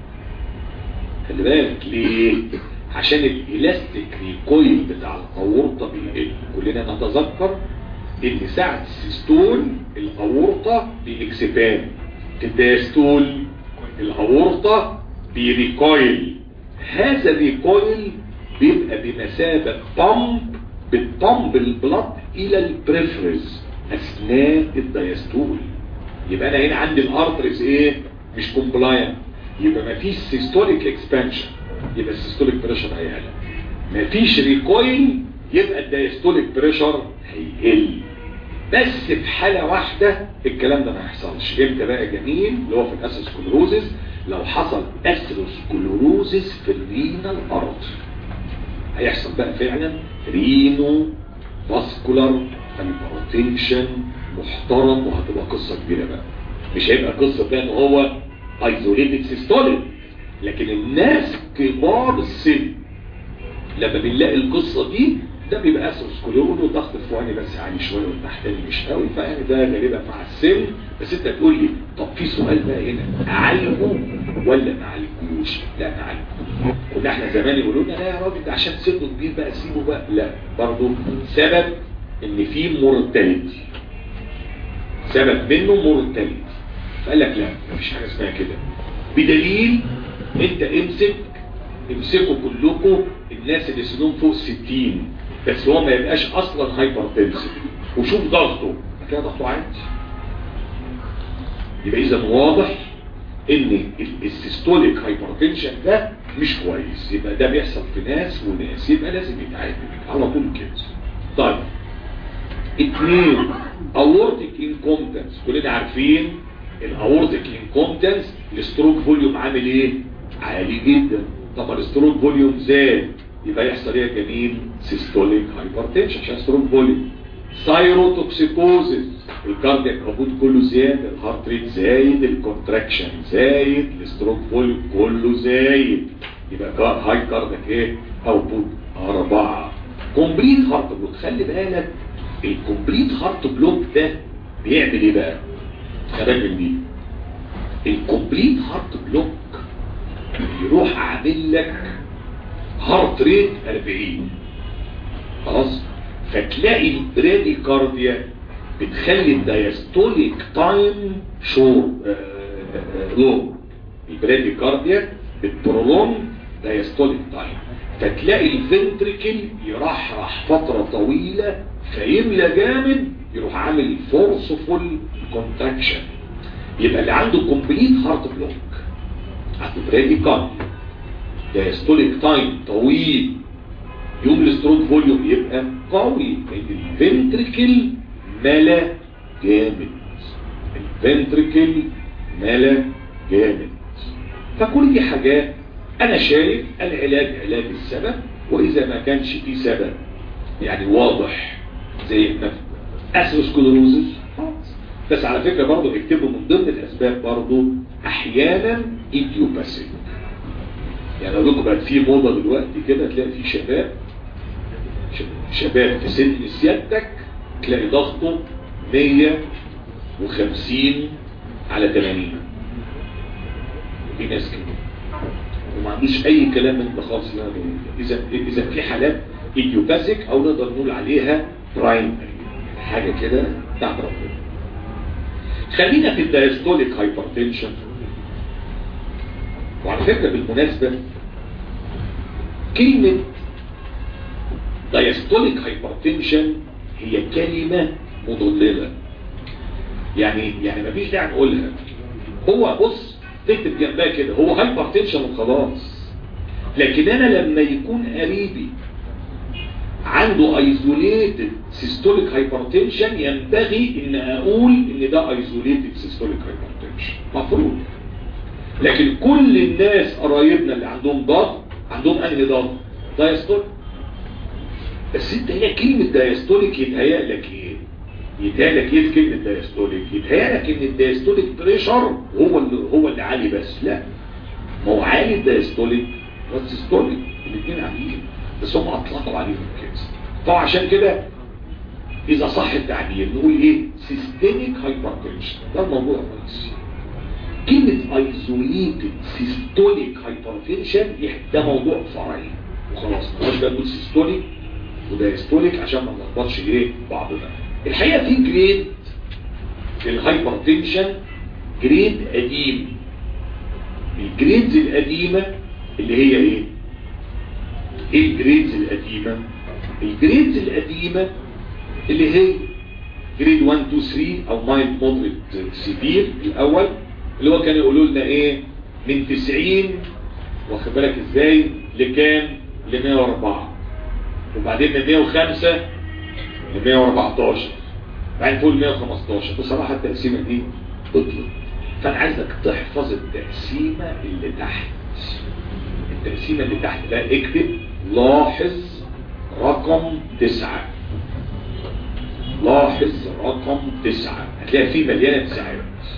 خلي بالك ليه عشان الالاستيك ريكويل بتاع الاورطه بيقل كلنا نتذكر ان ساعة السيستول الاورطة بيكسبان في الدايستول الاورطة بيريكويل هذا الريكويل بيبقى بمثابة بامب بتبامب البلد الى البريفرز اثناء الدايستول يبقى انا هنا عندي الارتريز ايه مش كومبلاين يبقى مفيش سيستوليك اكسبانشن يبقى السيستوليك بريشر هيعلى مفيش ريكويل يبقى الدايستوليك بريشر هيقل بس في حالة واحدة الكلام ده ما يحصلش امتى بقى جميل اللي هو في الاسوسكلوروزز لو حصل اسوسكلوروزز في الرينال ارض هيحصل بقى فعلا رينو فاسكولار هايبرتنشن محترم وهتبقى قصة كبيرة بقى مش هيبقى قصة بقى ان هو ايزوليتد سيستوليك لكن الناس كبار السن لما بنلاقي القصة دي ده بيبقى اسوسكلون والضغط الفوقاني بس عالي شويه والتحتاني مش قوي فيعني ده غالبا مع السن بس انت تقول لي طب في سؤال بقى هنا اعالجه ولا ما اعالجوش؟ لا نعالجه كنا احنا زمان يقولوا لنا لا يا راجل ده عشان سنه كبير بقى سيبه بقى لا برضه سبب ان في مورتاليتي سبب منه مورتاليتي فقال لك لا مفيش حاجه اسمها كده بدليل انت امسك امسكوا كلكم الناس اللي سنهم فوق 60 بس هو ما يبقاش اصلا هايبرتنسيف وشوف ضغطه كده ضغطه عادي يبقى اذا واضح ان السيستوليك هايبرتنشن ده مش كويس يبقى ده بيحصل في ناس وناس يبقى لازم يتعالج على طول كده طيب اثنين اورتيك انكومبتنس كلنا عارفين الاورتيك انكومبتنس الستروك فوليوم عامل ايه عالي جدا طب الستروك فوليوم زاد يبقى يحصل ايه يا جميل سيستوليك هايبرتنشن عشان ستروك فوليوم سايروتوكسيكوزيس الكاردياك اوتبوت كله زاد الهارت ريت زايد الكونتراكشن زايد الستروك فوليوم كله زايد يبقى هاي كاردياك ايه اوتبوت أربعة كومبليت هارت بلوك خلي بالك الكومبليت هارت بلوك ده بيعمل ايه بقى خلي من دي الكومبليت هارت بلوك يروح عامل لك هارت ريت 40 خلاص فتلاقي البرادي كارديا بتخلي الدايستوليك تايم شور لو البرادي كارديا بتبرولونج دايستوليك تايم فتلاقي الفنتركل يرحرح فترة طويلة فيملى جامد يروح عامل فورسفول كونتراكشن يبقى اللي عنده كومبليت هارت بلوك عنده برادي كارد دايستوليك تايم طويل يوم الستروك فوليوم يبقى قوي لان الفنتركل ملا جامد الفنتركل ملا جامد فكل دي حاجات انا شايف العلاج علاج السبب واذا ما كانش في سبب يعني واضح زي ما اسروسكلروزس بس على فكرة برضو اكتبوا من ضمن الاسباب برضو احيانا ايديوباسيك يعني اقول لكم بقى في موضة دلوقتي كده تلاقي في شباب شباب في سن سيادتك تلاقي ضغطه 150 على 80 في ناس كده وما عندوش اي كلام من ده خالص اذا اذا في حالات ايديوباثيك او نقدر نقول عليها برايمري حاجه كده بتاعت ربنا خلينا في الدايستوليك هايبرتنشن وعلى فكره بالمناسبه كلمه دايستوليك هايبرتنشن هي كلمه مضلله يعني يعني مفيش داعي نقولها هو بص تكتب جنبها كده هو هايبرتنشن وخلاص لكن انا لما يكون قريبي عنده ايزوليتد سيستوليك هايبرتنشن ينبغي ان اقول ان ده ايزوليتد سيستوليك هايبرتنشن مفروض لكن كل الناس قرايبنا اللي عندهم ضغط عندهم انهي ضغط دايستوليك بس انت هي كلمه دايستوليك يتهيأ لك ايه يتهيأ لك ايه في كلمه دايستوليك يتهيأ لك ان الدايستوليك بريشر هو اللي هو اللي عالي بس لا ما هو عالي الدايستوليك والسيستوليك الاثنين عاليين بس هم اطلقوا عليهم كده فعشان كده اذا صح التعبير نقول ايه سيستميك هايبرتنشن ده الموضوع الرئيسي كلمة ايزوليتد سيستوليك هايبرتنشن ده موضوع فرعي وخلاص مش بقى نقول سيستوليك ودايستوليك عشان ما نلخبطش ايه بعضنا الحقيقه في جريد في الهايبرتنشن جريد قديم الجريدز القديمه اللي هي ايه ايه الجريدز القديمه الجريدز القديمه اللي هي جريد 1 2 3 او مايلد مودريت سيفير الاول اللي هو كانوا يقولوا لنا ايه من 90 واخد بالك ازاي لكام ل 104 وبعدين من 105 ل 114 بعدين فوق 115 بصراحة التقسيمة دي تطلب فانا عايزك تحفظ التقسيمة اللي تحت التقسيمة اللي تحت بقى اكتب لاحظ رقم تسعة لاحظ رقم تسعة هتلاقي فيه مليانة تسعات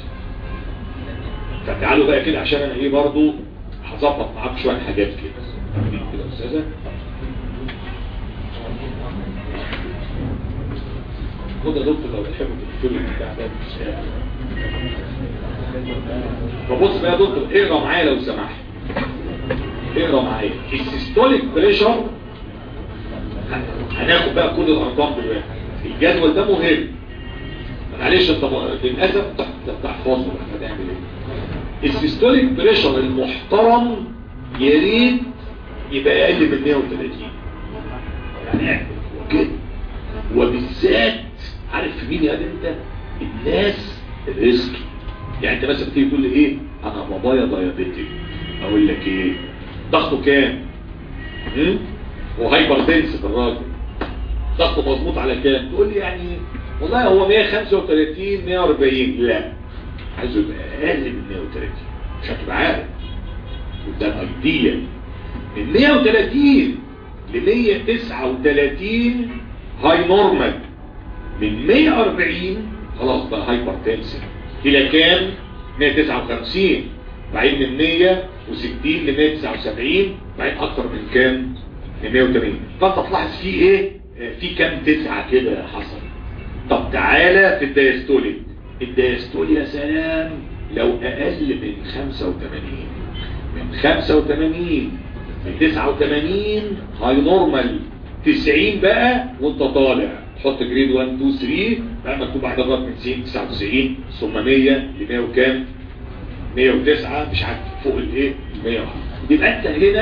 فتعالوا بقى كده عشان انا ايه برضو هظبط معاكم شوية حاجات كده كده يا استاذه خد يا دكتور لو بتحبوا تكتبوا البتاع ده فبص بقى يا دكتور اقرا معايا لو سمحت اقرا معايا السيستوليك بريشر هناخد بقى كل الارقام دلوقتي الجدول ده مهم معلش انت للاسف تحفظه هتعمل ايه السيستوليك بريشر المحترم يا ريت يبقى اقل من 130 يعني كده وبالذات عارف مين يا انت الناس الريسكي يعني انت مثلا تيجي تقول لي ايه انا بابايا دايابيتيك اقول لك ايه ضغطه كام وهايبر تنسف الراجل ضغطه مظبوط على كام تقول لي يعني والله هو 135 140 لا عايزه يبقى اقل من 130 مش هتبقى عارف وده ايديا من 130 ل 139 هاي نورمال من 140 خلاص بقى هايبر تنسن الى كام 159 بعدين من 160 ل 179 بعدين اكتر من كام من 180 فانت تلاحظ فيه ايه في كام تسعة كده حصل طب تعالى في الدايستوليك الدايستوليك يا سلام لو اقل من 85 من 85 من 89 هاي نورمال 90 بقى وانت طالع تحط جريد 1 2 3 بقى مكتوب بعد الرقم من 90 99 ثم 100 ل 100 وكام 109 مش عارف فوق الايه 100 يبقى انت هنا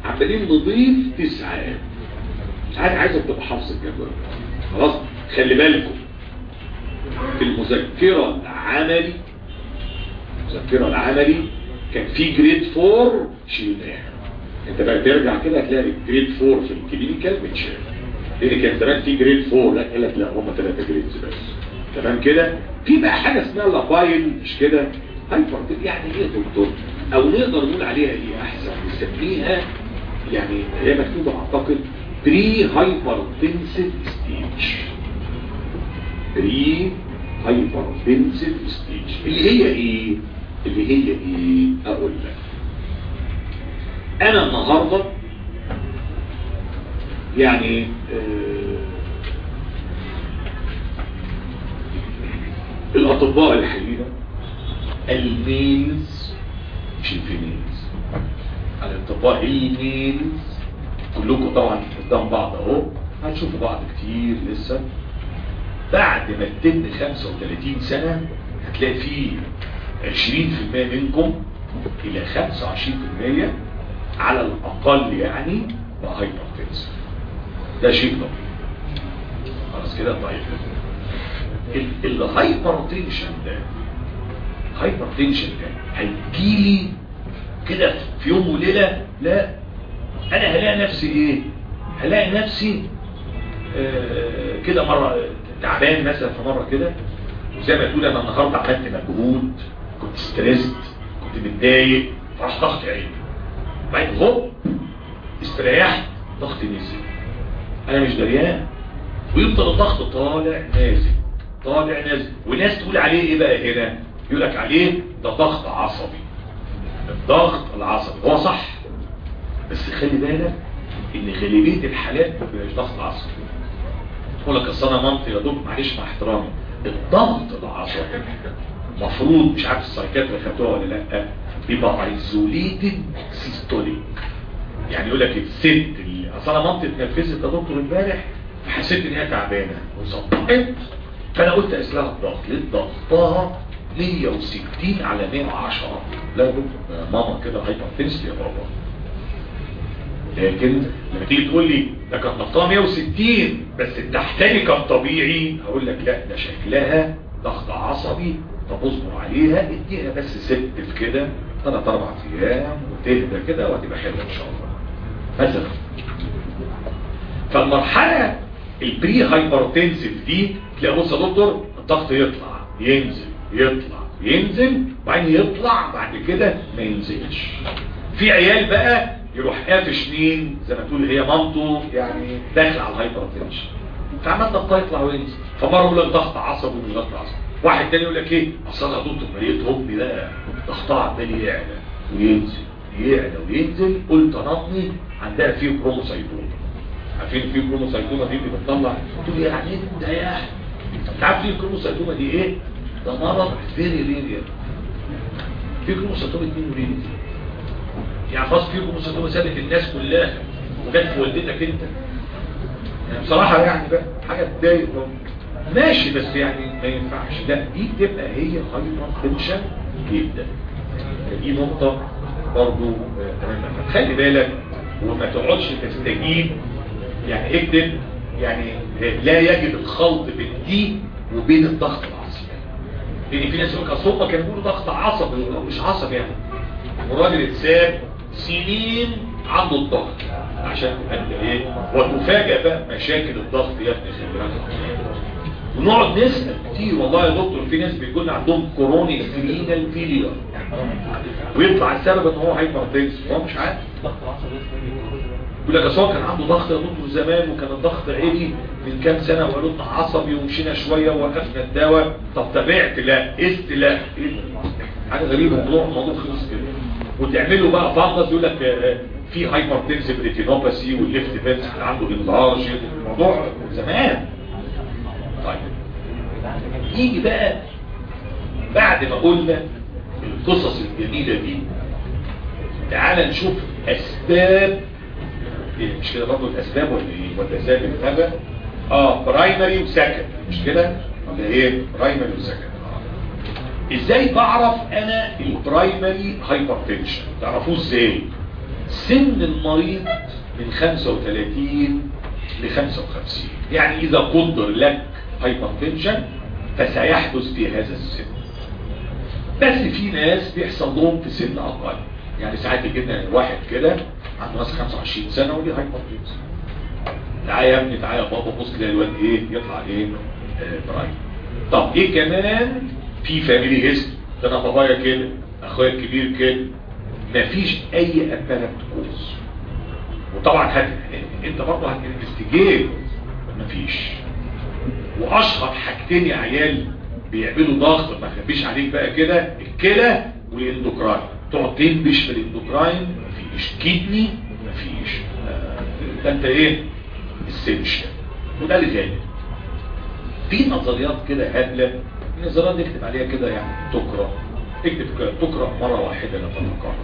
عمالين نضيف تسعة عايز عايزك تبقى حافظ الجدول خلاص خلي بالكم في المذكرة العملي المذكرة العملي كان في جريد 4 شيلناها انت بقى ترجع كده هتلاقي جريد 4 في الكلينيكال متشال لان كان زمان في جريد 4 لا قال لك لا هم ثلاثه جريدز بس تمام كده في بقى حاجه اسمها لابايل مش كده هايبر يعني ايه يا دكتور او نقدر نقول عليها ايه احسن نسميها يعني هي مكتوبه اعتقد بري هايبرتنسيف ستيج بري هايبرتنسيف ستيج اللي هي ايه اللي هي ايه اقول لك انا النهاردة يعني آه الاطباء الحقيقة الميلز مش الفيميلز الاطباء الميلز كلكم طبعا قدام بعض اهو هتشوفوا بعض كتير لسه بعد ما تتم 35 سنة هتلاقي فيه 20% منكم الى 25% على الاقل يعني بقى هايبرتنسف ده شيء طبيعي خلاص كده طيب الهايبرتنشن ده هايبرتنشن ده هيجيلي كده في يوم وليلة لا انا هلاقي نفسي ايه هلاقي نفسي آه كده مرة تعبان مثلا في مرة كده وزي ما تقول انا النهاردة عملت مجهود كنت ستريسد كنت متضايق راح ضغط عيني بعدين هوب استريحت ضغطي نزل انا مش دريان ويفضل الضغط طالع نازل طالع نازل وناس تقول عليه ايه بقى هنا يقول لك عليه ده ضغط عصبي الضغط العصبي هو صح بس خلي بالك ان غالبيه الحالات ما بيبقاش ضغط عصبي يقول لك اصل انا مامتي يا دكتور معلش مع احترامي الضغط العصبي مفروض مش عارف السايكاتري خدوها ولا لا بيبقى ايزوليتد سيستوليك يعني يقول لك الست اللي اصل انا مامتي اتنفست يا دكتور امبارح فحسيت ان هي تعبانه وصدقت فانا قلت اقيس لها الضغط لقيت ضغطها 160 على 110 لا يا دكتور ماما كده هايبرتنس يا بابا لكن لما تيجي تقول لي ده كان ضغطها 160 بس التحتاني كان طبيعي هقول لك لا ده شكلها ضغط عصبي طب اصبر عليها اديها بس ست في كده ثلاث اربع ايام وتهدى كده وهتبقى حلوه ان شاء الله مثلا فالمرحله البري هايبرتنسيف دي تلاقي بص يا دكتور الضغط يطلع ينزل يطلع ينزل وبعدين يطلع بعد كده ما ينزلش في عيال بقى يروح قافش مين زي ما تقول هي مامته يعني داخل على الهايبرتنشن فعمال ضغطها يطلع وينزل فمره يقول لك ضغط عصبي ومش ضغط عصبي واحد تاني يقول لك ايه اصل انا دكتور لقيت امي ده ضغطها عمال يعلى وينزل يعلى وينزل قلت نطني عندها فيه كروموسايتوما عارفين فيه كروموسايتوما دي اللي بتطلع تقول يعني ايه ده يا انت عارف فيه كروموسايتوما دي ايه ده مرض فيري ريريا فيه كروموسايتوما اتنين وريريا يعني خلاص فيه كروموسايتوما سابت الناس كلها وجت في والدتك انت يعني بصراحة يعني بقى حاجة تضايق ماشي بس يعني ما ينفعش لا دي تبقى هي هايبر تنشن جدا دي نقطة برضو تمام خلي بالك وما تقعدش تستجيب يعني اكتب يعني لا يجب الخلط بين دي وبين الضغط العصبي لان في ناس يقول لك اصل كانوا بيقولوا ضغط عصبي مش عصبي يعني والراجل اتساب سنين عنده الضغط عشان انت ايه وتفاجئ بقى مشاكل الضغط يا ابني خبرات ونقعد نسأل كتير والله يا دكتور في ناس بيكون عندهم كوروني رينال فيلير ويطلع السبب ان هو هايبرتنس هو مش عارف يقول لك اصل كان عنده ضغط يا دكتور زمان وكان الضغط عالي من كام سنه وقالوا لنا عصبي ومشينا شويه ووقفنا الدواء طب تابعت لا قست لا ايه حاجه غريبه الموضوع الموضوع خلص كده وتعملوا بقى فانجس يقول لك في هايبرتنسيف ريتينوباثي والليفت فينس عنده انلارج الموضوع زمان طيب يجي بقى بعد ما قلنا القصص الجميلة دي تعال نشوف اسباب إيه مش كده برضه الاسباب ولا ايه ولا ازاي بنتابع اه برايمري وسكند مش كده ولا ايه برايمري وسكند ازاي بعرف انا البرايمري هايبرتنشن تعرفوه ازاي سن المريض من 35 ل 55 يعني اذا قدر لك هايبرتنشن فسيحدث في هذا السن بس في ناس بيحصل لهم في سن اقل يعني ساعات يجي لنا واحد كده عنده مثلا 25 سنه وليه هايبرتنشن تعالى يا ابني تعالى يا بابا بص كده الواد ايه يطلع ايه آه برايم طب ايه كمان في فاميلي هيست ده انا بابايا كده اخويا الكبير كده مفيش اي ابارنت كوز وطبعا هت... انت برضه هتنفستيجيت مفيش واشهر حاجتين يا عيال بيعملوا ضغط ما خبيش عليك بقى كده الكلى والاندوكراين تقعد تنبش في الاندوكراين مفيش كدني مفيش ده انت ايه السنشن وده اللي غالب في نظريات كده هبله النظريات دي اكتب عليها كده يعني تقرا اكتب كده تقرا مره واحده لا تتكرر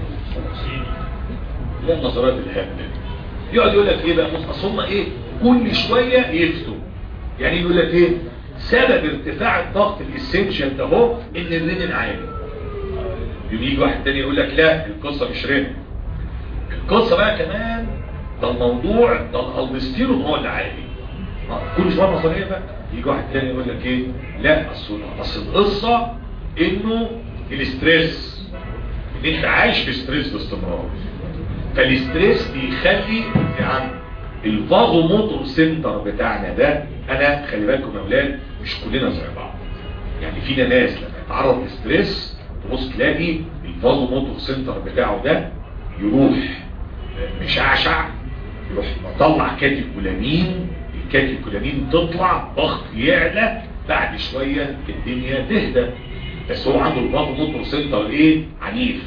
لا النظريات الهبله يقعد يقول لك ايه بقى اصل هم ايه كل شويه يفتوا يعني يقول لك ايه سبب ارتفاع الضغط الاسنشال ده هو ان الرنين عالي يجي واحد تاني يقول لك لا القصه مش رنين القصه بقى كمان ده الموضوع ده الالستيرون هو اللي عالي كل شويه نظريه بقى يجي واحد تاني يقول لك ايه لا اصل اصل القصه انه الاستريس ان انت عايش في ستريس باستمرار فالاستريس بيخلي يا عم الفازو موتور سنتر بتاعنا ده انا خلي بالكم يا اولاد مش كلنا زي بعض يعني فينا ناس لما يتعرض لستريس تبص تلاقي الفازو موتور سنتر بتاعه ده يروح مشعشع يروح مطلع كاتيكولامين الكاتيكولامين تطلع ضغط يعلى بعد شوية الدنيا تهدى بس هو عنده الفازو موتور سنتر ايه عنيف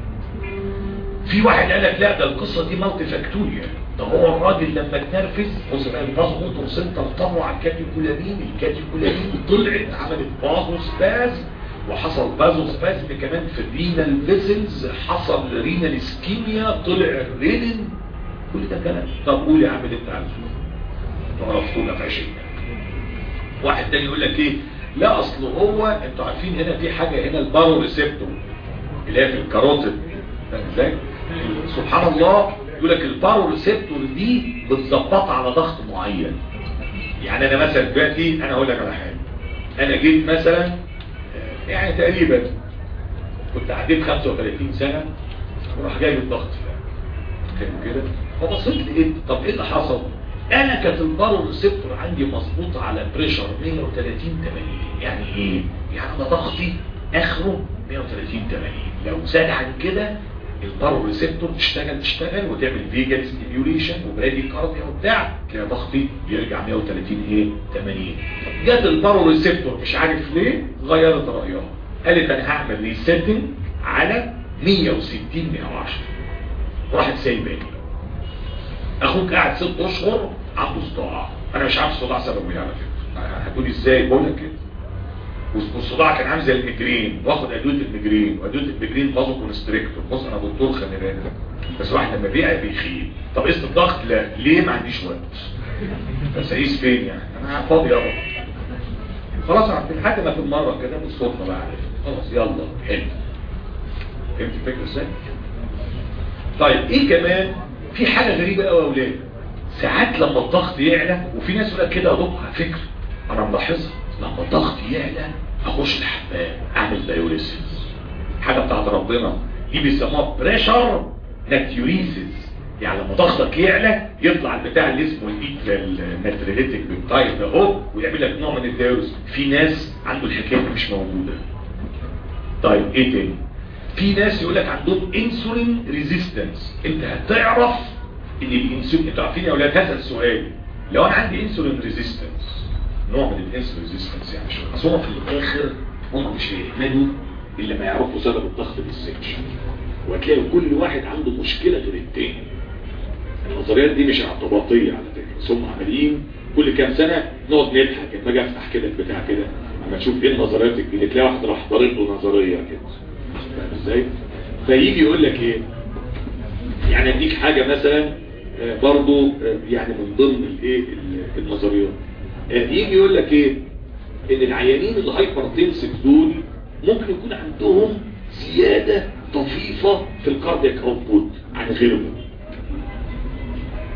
في واحد قال لك لا ده القصة دي مالتي فاكتوريال ده هو الراجل لما اتنرفز بص بقى الفازو موتور سنتر طلع الكاتيكولامين الكاتيكولامين طلعت عملت فازو سباز وحصل فازو سبازم كمان في الرينال فيسلز حصل رينال اسكيميا طلع الرينين كل ده كلام طب قول يا عم اللي انت عايزه تعرفونا في عشرين واحد تاني يقول لك ايه لا اصل هو انتوا عارفين هنا في حاجه هنا البارو ريسبتور اللي هي في الكاروتيد ازاي سبحان الله يقول لك البارو ريسبتور دي بتظبط على ضغط معين يعني انا مثلا دلوقتي انا اقول لك على حاجه انا جيت مثلا يعني تقريبا كنت عديت 35 سنة وراح جايب الضغط كان كده فبصيت لقيت طب ايه اللي حصل انا كانت البارو ريسبتور عندي مظبوط على بريشر 130 80 يعني ايه يعني انا ضغطي اخره 130 80 لو زاد عن كده البارو ريسبتور تشتغل تشتغل وتعمل فيجن ستيميوليشن وبرادي كارديا وبتاع تلاقي ضغطي بيرجع 130 ايه 80 جت البارو ريسبتور مش عارف ليه غيرت رايها قالت انا هعمل ريسيتنج على 160 110 راحت سايباني اخوك قاعد ست اشهر عنده صداع انا مش عارف الصداع سببه ايه على فكره هتقولي ازاي بقول لك كده والصداع كان عامل زي الميجرين واخد ادويه الميجرين وادويه الميجرين فازو كونستريكتور بص انا دكتور خلي بالك بس واحد لما بيقع بيخيل طب قيس الضغط لا ليه ما عنديش وقت بس اقيس فين يعني انا فاضي يابا خلاص لحد ما في المره كده بالصدفه بقى عرفت خلاص يلا حلو فهمت الفكره ازاي طيب ايه كمان في حاجه غريبه قوي يا اولاد ساعات لما الضغط يعلى وفي ناس يقول لك كده يا دكتور على فكره انا ملاحظها لما الضغط يعلى اخش الحمام اعمل دايوريسيس حاجه بتاعت ربنا دي بيسموها بريشر ناتيوريسيس يعني لما ضغطك يعلى يطلع البتاع اللي اسمه الناتريليتيك بيبتايد ده اهو ويعمل لك نوع من الدايوريس في ناس عنده الحكايه دي مش موجوده طيب ايه تاني في ناس يقول لك عندهم انسولين ريزيستنس انت هتعرف ان الانسولين انتوا عارفين يا اولاد هذا السؤال لو انا عندي انسولين ريزيستنس نوع من الانسولين ريزيستنس يعني شويه اصل هم في الاخر هم مش هيهملوا الا ما يعرفوا سبب الضغط بالسكشن وهتلاقي كل واحد عنده مشكله غير التاني النظريات دي مش اعتباطيه على فكره بس هم عمالين كل كام سنه نقعد نضحك لما اجي افتح كده البتاع كده اما تشوف ايه النظريات الجديده تلاقي واحد راح ضارب له نظريه كده فاهم ازاي؟ فيجي يقول لك ايه؟ يعني اديك حاجه مثلا برضو يعني من ضمن الايه النظريات يجي يقول لك ايه ان العيانين الهايبرتنسف دول ممكن يكون عندهم زيادة طفيفة في الكاردياك اوتبوت عن غيرهم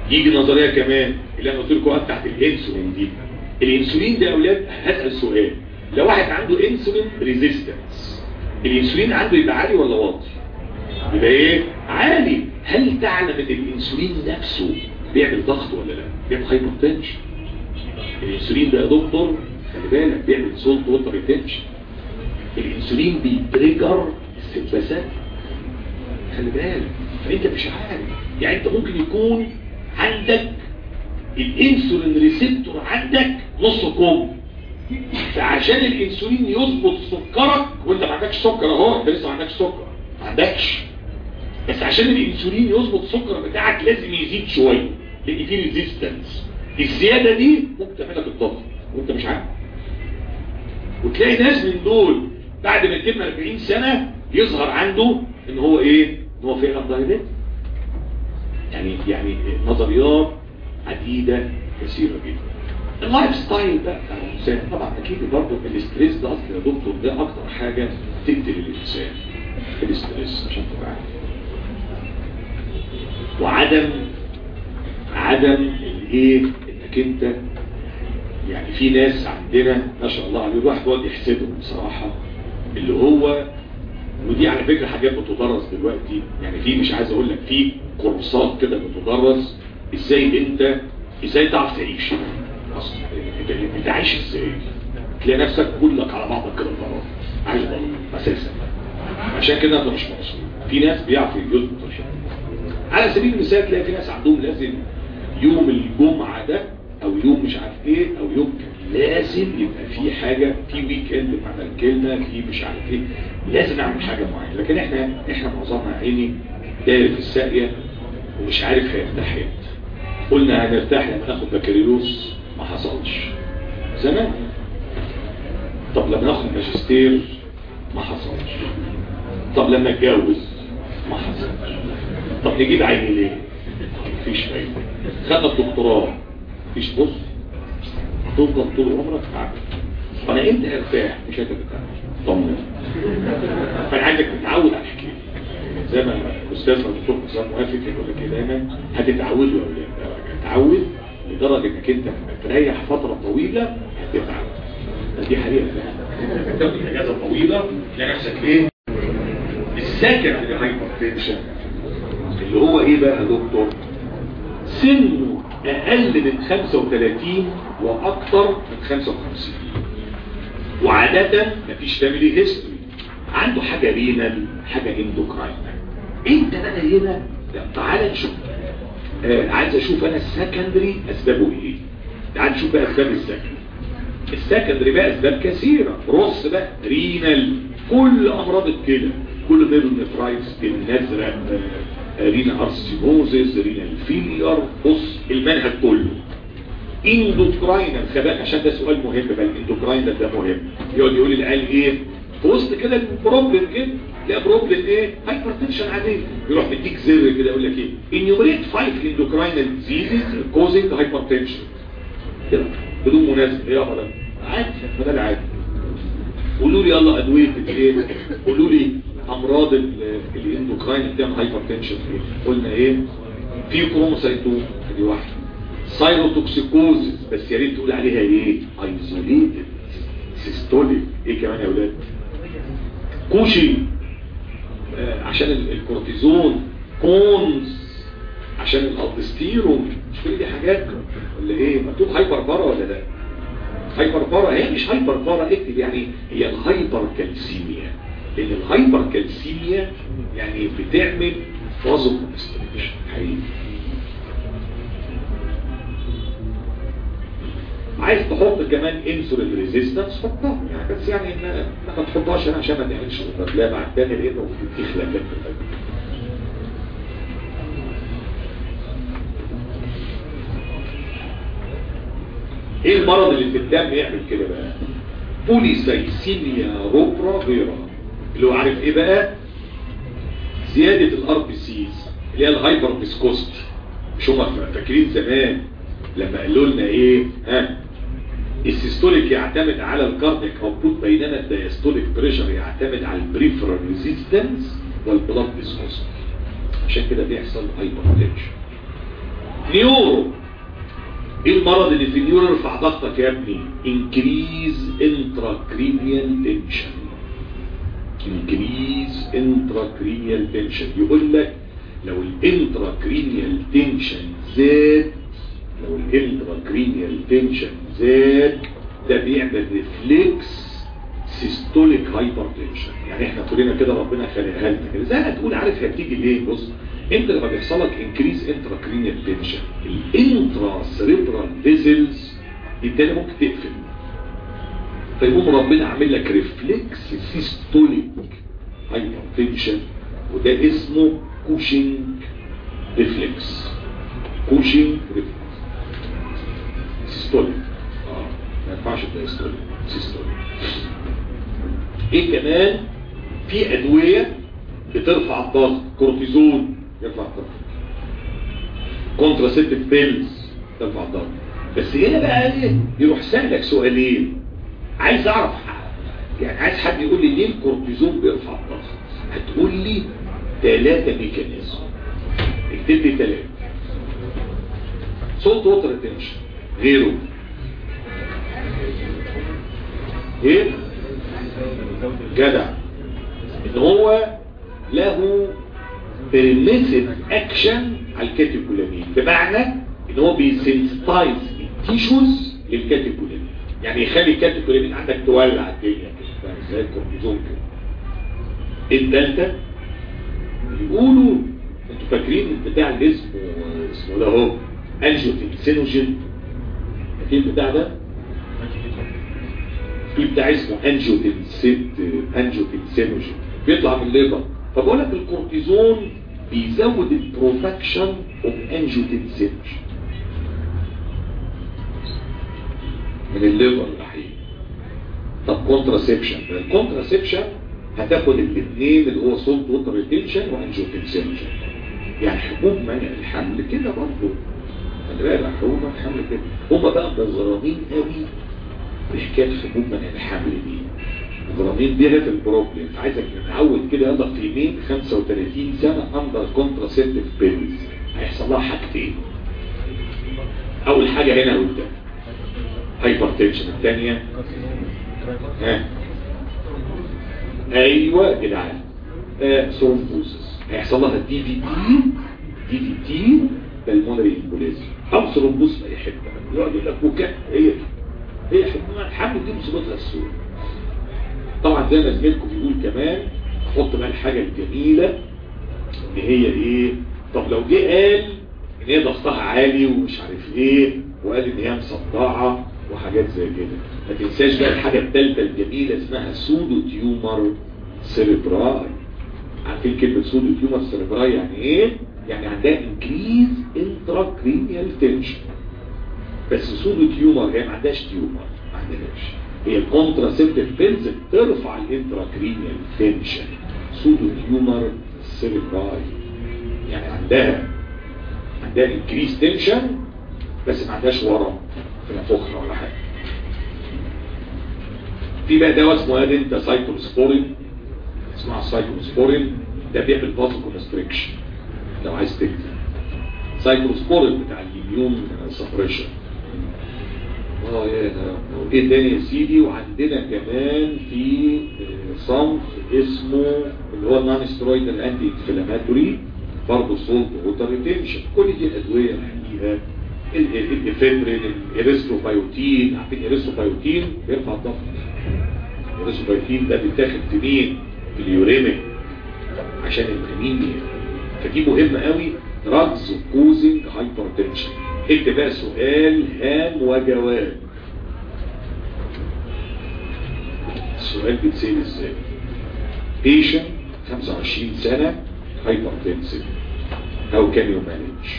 يجي نظريه كمان اللي انا قلت لكم بتاعت الانسولين دي الانسولين ده يا اولاد هسال سؤال لو واحد عنده انسولين ريزيستنس الانسولين عنده يبقى عالي ولا واطي يبقى ايه عالي هل تعلم ان الانسولين نفسه بيعمل ضغط ولا لا بيعمل هايبرتنشن الانسولين ده يا دكتور خلي بالك بيعمل سولت ووتر ريتنشن الانسولين بيتريجر السباسات خلي بالك فانت مش عارف يعني انت ممكن يكون عندك الانسولين ريسبتور عندك نص كوم فعشان الانسولين يظبط سكرك وانت ما عندكش سكر اهو انت لسه ما عندكش سكر ما عندكش بس عشان الانسولين يظبط السكر بتاعك لازم يزيد شويه لان في ريزيستنس الزياده دي ممكن تعمل لك الضغط وانت مش عارف وتلاقي ناس من دول بعد ما يتم 40 سنه يظهر عنده ان هو ايه ان هو فعلا دايبيت يعني يعني نظريات عديده كثيره جدا اللايف ستايل بقى بتاع الانسان طبعا اكيد برضه الاستريس ده اصلا يا دكتور ده اكتر حاجه تقتل الانسان الاستريس عشان تبقى عارف وعدم عدم الايه انك انت يعني في ناس عندنا ما شاء الله عليه الواحد يقعد يحسدهم بصراحه اللي هو ودي على فكره حاجات بتدرس دلوقتي يعني في مش عايز اقول لك في كورسات كده بتدرس ازاي انت ازاي تعرف تعيش اصلا انت انت عايش ازاي تلاقي نفسك كلك على بعضك كده غلط عايش غلط اساسا عشان كده انت مش مبسوط في ناس بيعرفوا يظبط على سبيل المثال تلاقي في ناس عندهم لازم يوم الجمعه ده او يوم مش عارف ايه او يوم لازم يبقى في حاجه في ويك اند بمعنى الكلمه في مش عارف ايه لازم نعمل حاجه معينه لكن احنا احنا معظمنا عيني داير في الساقيه ومش عارف هيرتاح امتى قلنا هنرتاح لما ناخد بكالوريوس ما حصلش زمان طب لما ناخد ماجستير ما حصلش طب لما اتجوز ما حصلش طب نجيب عيني ليه مفيش فايده خدنا الدكتوراه مفيش بص هتفضل طول عمرك قاعد فانا امتى هرتاح مش انت بتاعك طمن فانا عايزك تتعود على الحكايه زي ما الاستاذ الدكتور حسام موافق يقول لك دايما هتتعودوا يا اولاد هتتعود لدرجه انك انت لما تريح فتره طويله هتتعب دي حقيقه تاخد اجازه طويله تلاقي نفسك ايه السكن هايبرتنشن اللي هو ايه بقى يا دكتور سنه اقل من 35 واكثر من 55 وعادة مفيش فاميلي هيستوري عنده حاجة رينال حاجة اندوكراين انت بقى هنا تعال نشوف آه عايز اشوف انا السكندري اسبابه ايه تعال نشوف بقى اسباب السكندري السكندري بقى اسباب كثيرة رص بقى رينال كل امراض الكلى كل نيرونيفرايتس النزرق آه رينا ارسيموزيس رينا الفيلير بص المنهج كله اندوكراينال خباك عشان ده سؤال مهم بقى الاندوكراينال ده مهم يقعد يقول العيال ايه في وسط كده البروبلم كده تلاقي بروبلم ايه هايبرتنشن عاديه يروح مديك زر كده يقول لك ايه انيومريت 5 اندوكراينال ديزيز كوزنج هايبرتنشن كده بدون مناسبه ايه يا ده عادي ما ده العادي قولوا لي يلا ادويه ايه قولوا لي امراض الاندوكراين بتعمل هايبرتنشن ايه قلنا ايه في كروموسايتوم دي واحده سايروتوكسيكوزيس بس يا ريت تقول عليها ايه ايزوليتد سيستوليك ايه كمان يا اولاد كوشي آه عشان الكورتيزون كونز عشان الالدستيرون مش كل دي حاجات ولا ايه مكتوب هايبر بارا ولا لا هايبر بارا هي مش هايبر بارا اكتب يعني هي الهايبر كالسيميا لان الهايبر كالسيميا يعني بتعمل فازو كونستريكشن حقيقي عايز تحط كمان انسولين ريزيستنس حطها يعني بس يعني ما, ما تحطهاش هنا عشان ما تعملش لا بعد تاني لانه في خلافات في الفجر ايه المرض اللي في الدم يعمل كده بقى بوليسايسيميا روبرا فيرا اللي هو عارف ايه بقى زيادة الار بي سيز اللي هي الهايبر فيسكوستي مش هم فاكرين زمان لما قالوا لنا ايه ها السيستوليك يعتمد على الكارديك اوتبوت بينما الدايستوليك بريشر يعتمد على البريفرال ريزيستنس والبلاد فيسكوستي عشان كده بيحصل هايبر تنشن نيورو ايه المرض اللي في النيورو يرفع ضغطك يا ابني انكريز انتراكرينيال تنشن انكريز انتراكرينيال تنشن يقول لك لو الانتراكرينيال تنشن زاد لو الانتراكرينيال تنشن زاد ده بيعمل ريفلكس سيستوليك هايبرتنشن يعني احنا كلنا كده ربنا خلقها لنا كده زي ما تقول عارف هي بتيجي ليه بص انت لما بيحصل لك انكريز انتراكرينيال تنشن الانترا سيريبرال فيزلز بالتالي ممكن تقفل فيقوم ربنا عامل لك ريفلكس سيستوليك هايبرتنشن وده اسمه كوشنج ريفلكس كوشنج ريفلكس سيستوليك اه ما ينفعش تبقى سيستوليك سيستوليك ايه كمان في ادويه بترفع الضغط كورتيزون يرفع الضغط كونتراسيبتيف بيلز ترفع الضغط بس هنا بقى ايه يروح سألك سؤالين عايز اعرف يعني عايز حد يقول لي ليه الكورتيزون بيرفع الضغط هتقول لي ثلاثة ميكانيزم اكتب لي ثلاثة صوت ووتر تنشن غيره ايه جدع ان هو له permissive اكشن على الكاتيكولامين بمعنى ان هو بيسنسيتايز التيشوز للكاتيكولامين يعني يخلي الكاتيكولامين عندك تولع الدنيا كده زي الكورتيزون كده الثالثه يقولوا انتوا فاكرين البتاع اللي اسمه اسمه ده اهو انجيوتنسينوجين اكيد البتاع ده في بتاع اسمه انجيوتنسيت انجيوتنسينوجين بيطلع من الليبر فبقول لك الكورتيزون بيزود البروتكشن اوف انجيوتنسينوجين من الليبر الحقيقي طب كونتراسيبشن الكونتراسيبشن هتاخد الاثنين اللي هو سولت ووتر ريتنشن وانجيوتنسينوجين يعني حبوب منع الحمل كده برضه خلي بالك حبوب منع الحمل كده هم بقى مغرمين قوي بحكايه حبوب منع الحمل دي مغرمين بيها في البروبلم عايزك نتعود كده يلا في يمين 35 سنه اندر كونتراسيبتيف بيلز هيحصل لها حاجتين اول حاجه هنا قدام هايبرتنشن الثانيه ها ايوه يا جدعان آه ثرومبوسس هيحصل لها دي في تي دي في تي بالمونري امبوليزم او ثرومبوس في اي حته يقعد يقول لك بكاء هي هي حكومه الحمل دي مصيبتها السوء طبعا زي ما زميلكم بيقول كمان احط بقى الحاجه الجميله ان هي ايه طب لو جه قال ان هي ضغطها عالي ومش عارف ايه وقال ان هي مصدعه وحاجات زي كده ما تنساش بقى الحاجه الثالثه الجميله اسمها سودو تيومر سيريبراي عارفين كلمه سودو تيومر سيريبراي يعني ايه يعني عندها انكريز انتراكرينيال تنشن بس سودو تيومر هي ما عندهاش تيومر ما عندهاش هي الكونتراسيبتيف بيلز بترفع الانتراكرينيال تنشن سودو تيومر سيريبراي يعني عندها عندها انكريز تنشن بس ما عندهاش ورم في نفخها ولا حاجه في بقى دواء اسمه اد انت سايكلوسبورين اسمها سايكلوسبورين ده بيعمل بازو كونستريكشن لو عايز تكتب سايكلوسبورين بتاع اليميون سبريشن اه يا ده ايه تاني يا سيدي وعندنا كمان في صنف اسمه اللي هو النون سترويدال انتي انفلاماتوري برضه صوت ووتر ريتنشن كل دي الادويه الحقيقه الافيدرين الاريثروبايوتين عارفين الاريثروبايوتين بيرفع الضغط الاريثروبايوتين ده بيتاخد في مين في اليوريميك عشان الانيميا فدي مهمه قوي دراجز كوزنج هايبرتنشن اكتب بقى سؤال هام وجواب السؤال بيتسال ازاي بيشن 25 سنه هايبرتنسيف how can you manage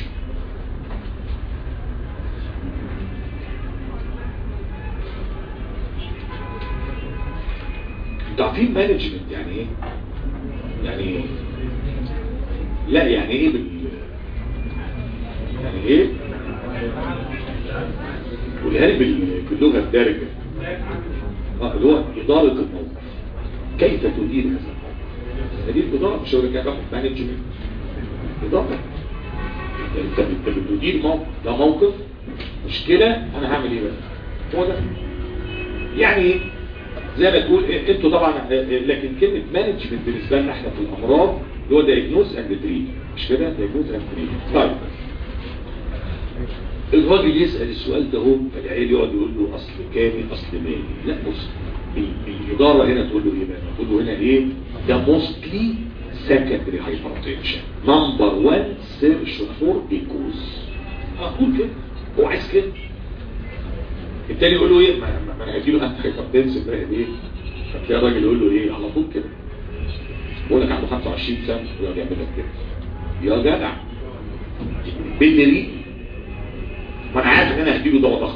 انتوا عارفين مانجمنت يعني ايه يعني ايه لا يعني ايه بال يعني ايه قولها لي بال- باللغه الدارجه اه اللي هو اداره الموقف كيف تدير هذا الموقف هذه الاداره مش هو اللي كان باخد مانجمنت اداره انت انت بتدير موقف ده موقف مشكله انا هعمل ايه بقى هو ده يعني زي ما تقول انتوا طبعا لكن كلمه مانجمنت بالنسبه لنا احنا في الامراض اللي هو دايجنوز اند تريت مش كده دايجنوز اند تريت طيب الراجل يسأل السؤال ده هو فالعيل يقعد يقول له اصل كامي اصل مالي لا بص الإدارة هنا تقول له ايه بقى تقول له هنا ايه ده موستلي secondary hypertension number one search for because اقول كده هو عايز كده التاني يقول له ايه ما, ما انا هجيله انت هايبرتنسن بقى ايه فتلاقي الراجل يقول له ايه على طول كده بقول لك عنده 25 سنه ويقعد يعمل لك كده يا جدع بالريق ما انا عارف ان انا هديله دواء ضغط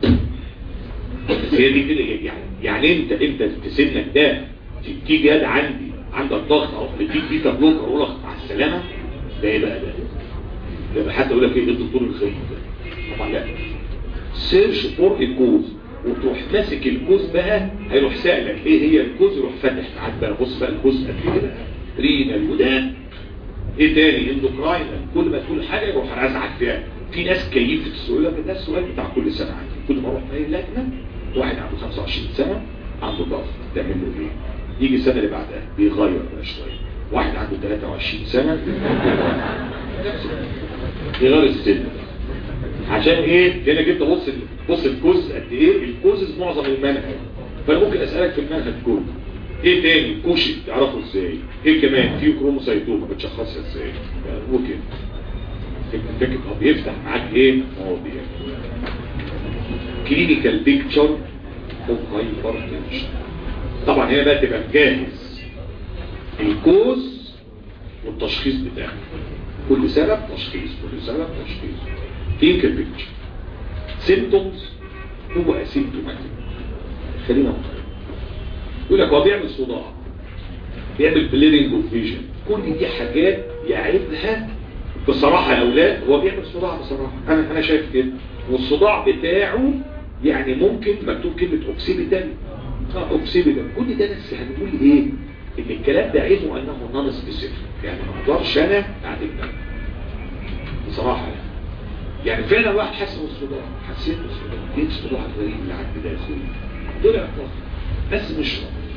بس هي دي كده يعني يعني انت انت في سنك ده تيجي يد عندي عندك ضغط او بديك بيتا بلوكر اقول لك مع السلامه ده ايه بقى ده ده بقى حتى يقول لك ايه الدكتور الخير ده طبعا لا سيرش فور الكوز وتروح ماسك الكوز بقى هيروح سألك ايه هي الكوز يروح فاتح معاك بقى بص بقى الكوز قد ايه بقى رينال وده ايه تاني اندوكراين كل ما تقول حاجه يروح رازعك فيها في ناس كيفة السؤال لك ده السؤال بتاع كل سنة عندي كل ما اروح في اللجنة واحد عنده 25 سنة عنده ضغط تعمل له ايه يجي السنة اللي بعدها بيغير بقى شوية واحد عنده 23 سنة يغير السن عشان ايه هنا جبت بص بص الكوز قد ايه الكوز معظم المنهج فانا ممكن اسالك في المنهج كله ايه تاني كوشي تعرفه ازاي ايه كمان في كروموسايتوما بتشخصها ازاي وكده فكرة هو بيفتح معاك ايه مواضيع كلينيكال بيكتشر اوف هايبرتنشن طبعا هنا بقى تبقى مجهز الكوز والتشخيص بتاعه كل سبب تشخيص كل سبب تشخيص كلينيكال بيكتشر سيمتومز هو اسيمتوماتيك خلينا نقول يقول لك هو بيعمل صداع بيعمل بليرنج اوف فيجن كل دي حاجات يعيبها بصراحة يا أولاد هو بيعمل صداع بصراحة أنا, أنا شايف كده والصداع بتاعه يعني ممكن مكتوب كلمة أكسيبيتال اه أكسيبيتال كل ده بس هنقول إيه إن الكلام ده عيبه أنه نون سبيسيفيك يعني ما أقدرش أنا أعدل ده بصراحة يعني يعني فعلا الواحد حاسس بالصداع حسيت بالصداع ايه الصداع الغريب اللي عندي ده يا اخويا طلع بس مش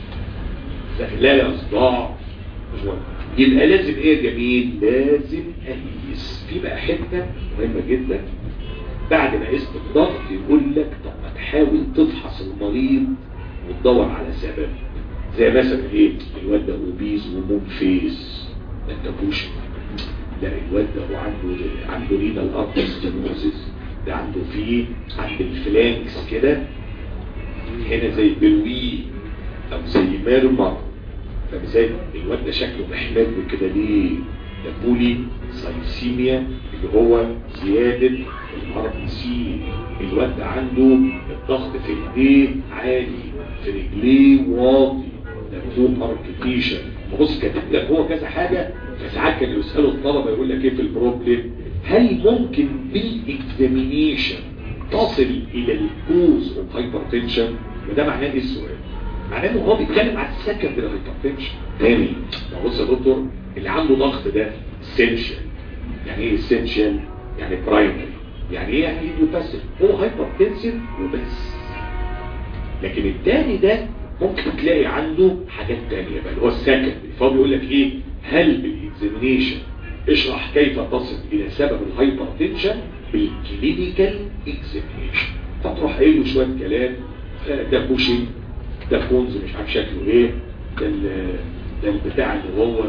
لكن لا لا صداع مش مهم يبقى لازم ايه يا جميل لازم اقيس في بقى حته مهمه جدا بعد ما قست الضغط يقول لك طب ما تحاول تفحص المريض وتدور على سبب زي مثلا ايه الواد ده اوبيز ومنفيس ما انتبوش لا الواد ده هو عنده عنده رينال ارتستينوزيس ده عنده فيه عند الفلانكس كده هنا زي بلوي او زي ميرمر فمثال الواد ده شكله محمد كده ليه ده بولي سايسيميا اللي هو زيادة الار بي سي الواد ده عنده الضغط في ايديه عالي في رجليه واطي ده فوق اركتيشن بص كاتب لك هو كذا حاجة فساعات كانوا يسألوا الطلبة يقول لك ايه في البروبلم هل ممكن بالاكزامينيشن تصل الى الكوز اوف هايبرتنشن وده معناه ايه السؤال معناه انه هو بيتكلم على السكندري هايبرتنشن تاني بص يا دكتور اللي عنده ضغط ده اسينشال يعني ايه اسينشال يعني برايمري يعني ايه يعني ايديوباسيف هو هايبرتنسيف وبس لكن التاني ده ممكن تلاقي عنده حاجات تانية بقى اللي هو السكندري فهو بيقول لك ايه هل بالاكزامينيشن اشرح كيف تصل الى سبب الهايبرتنشن بالكلينيكال اكزامينيشن فتروح قايل له شويه كلام ده بوشنج ده كونز مش عارف شكله ايه ده ده البتاع اللي هو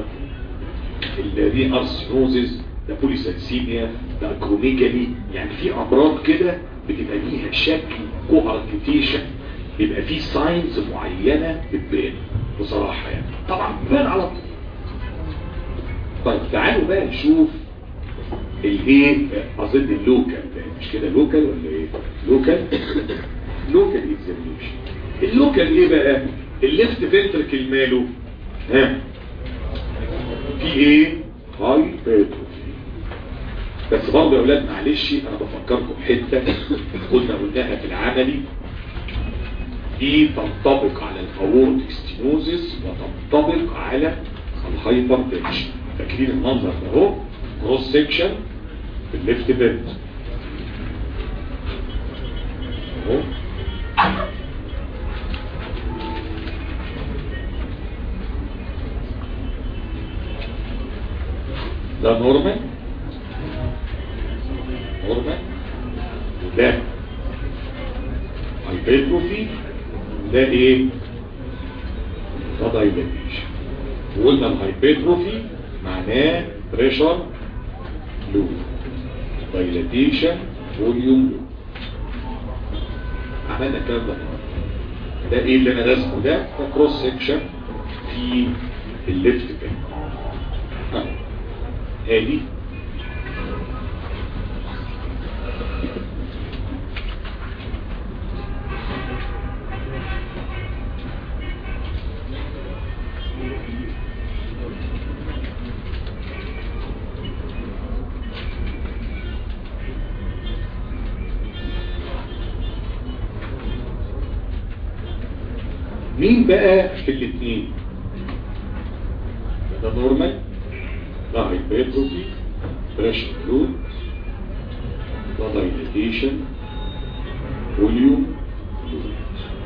الري ارسينوزيس ده بوليسايسيميا ده اكروميجالي يعني في امراض كده بتبقى ليها شكل كواركتيشن بيبقى في ساينز معينه بتبان بصراحه يعني طبعا بتبان على طول طيب تعالوا بقى نشوف الايه اظن اللوكال ده مش كده لوكال ولا ايه لوكال لوكال اكزامينشن اللوكال ايه بقى الليفت فنتركل ماله ها في ايه هايبرتروفي بس برضه يا اولاد معلش انا بفكركم بحته كنا قلناها في العملي دي تنطبق على الاورتيك ستينوزيس وتنطبق على الهايبرتنشن فاكرين المنظر ده اهو كروس سيكشن في الليفت بنت اهو ده نورمال نورمال وده هايبرتروفي ده ايه ده دايلاتيشن وقلنا الهايبرتروفي معناه بريشر لو دايلاتيشن فوليوم لو عملنا الكلام ده ده ايه اللي انا رسمه ده ده كروس سكشن في الليفت بان ادي مين بقى في الاثنين ده نورمال ده هايبرتروفي بريشر فلويد ده دايليتيشن فوليوم فلويد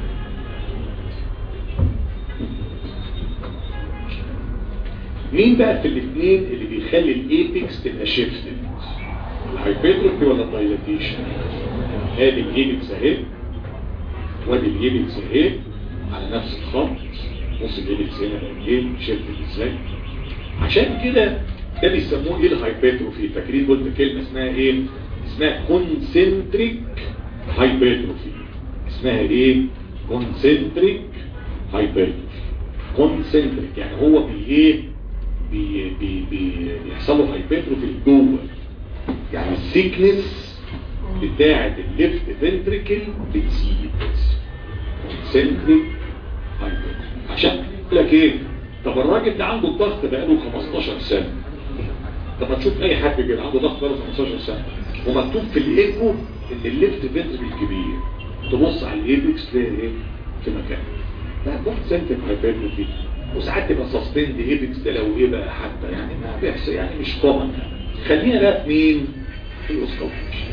مين بقى في الاثنين اللي بيخلي الايبكس تبقى شيفتد الهايبرتروفي ولا الدايليتيشن ادي الايبكس اهي وادي الايبكس اهي على نفس الخط نص الايبكس هنا ايه شيفتد ازاي عشان كده ده بيسموه ايه الهايبرتروفي فاكرين قلت كلمه اسمها ايه اسمها كونسنتريك هايبرتروفي اسمها ايه كونسنتريك هايبرتروفي كونسنتريك يعني هو بي ايه بي بي بي بيحصل له هايبرتروفي جوه يعني السيكنس بتاعه الليفت فنتريكل بتزيد كونسنتريك هايبرتروفي عشان يقول لك ايه طب الراجل ده عنده الضغط بقاله 15 سنة طب ما تشوف اي حد كده عنده ضغط بقاله 15 سنة ومكتوب في الايكو ان الليفت فنتركل كبير تبص على الايبكس تلاقي ايه في مكانه ده ضغط سنتر هايبرتروفي وساعات تبقى سسبند ايبكس ده لو ايه بقى حتى يعني ما بيحصل يعني مش كومن خلينا بقى في مين في الاوسكالتيشن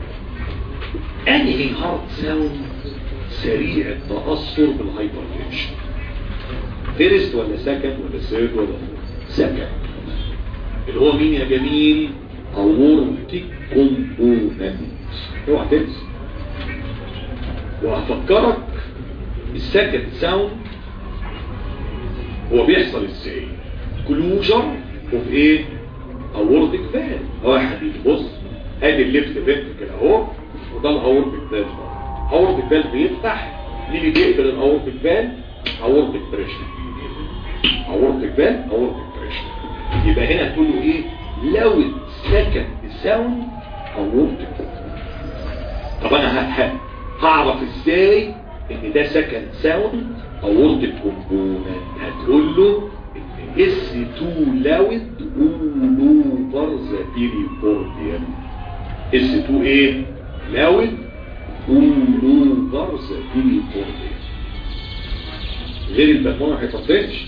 انهي هارت ساوند سريع التأثر بالهايبرتنشن فيرست ولا سكند ولا سيرد ولا سكند اللي هو مين يا جميل اورتيك كومبوننت اوعى تنسى وهفكرك السكند ساوند هو بيحصل ازاي كلوجر وفي ايه اورتيك فان اهو يا حبيبي بص ادي الليفت فنتركل اهو وده الاورتيك فان اورتيك فان بيفتح مين اللي بيقفل الاورتيك فان اورتيك بريشر اورتيك فان اورتيك بريشر يبقى هنا تقول له ايه لو سكند ساوند اورتيك طب انا هعرف ازاي ان ده سكند ساوند اورتيك كومبوننت هتقول له ان اس 2 لاود اول اوفر ذا بيريكورديوم اس 2 ايه لاود اول اوفر ذا بيريكورديوم غير البلمون ما هيتطفش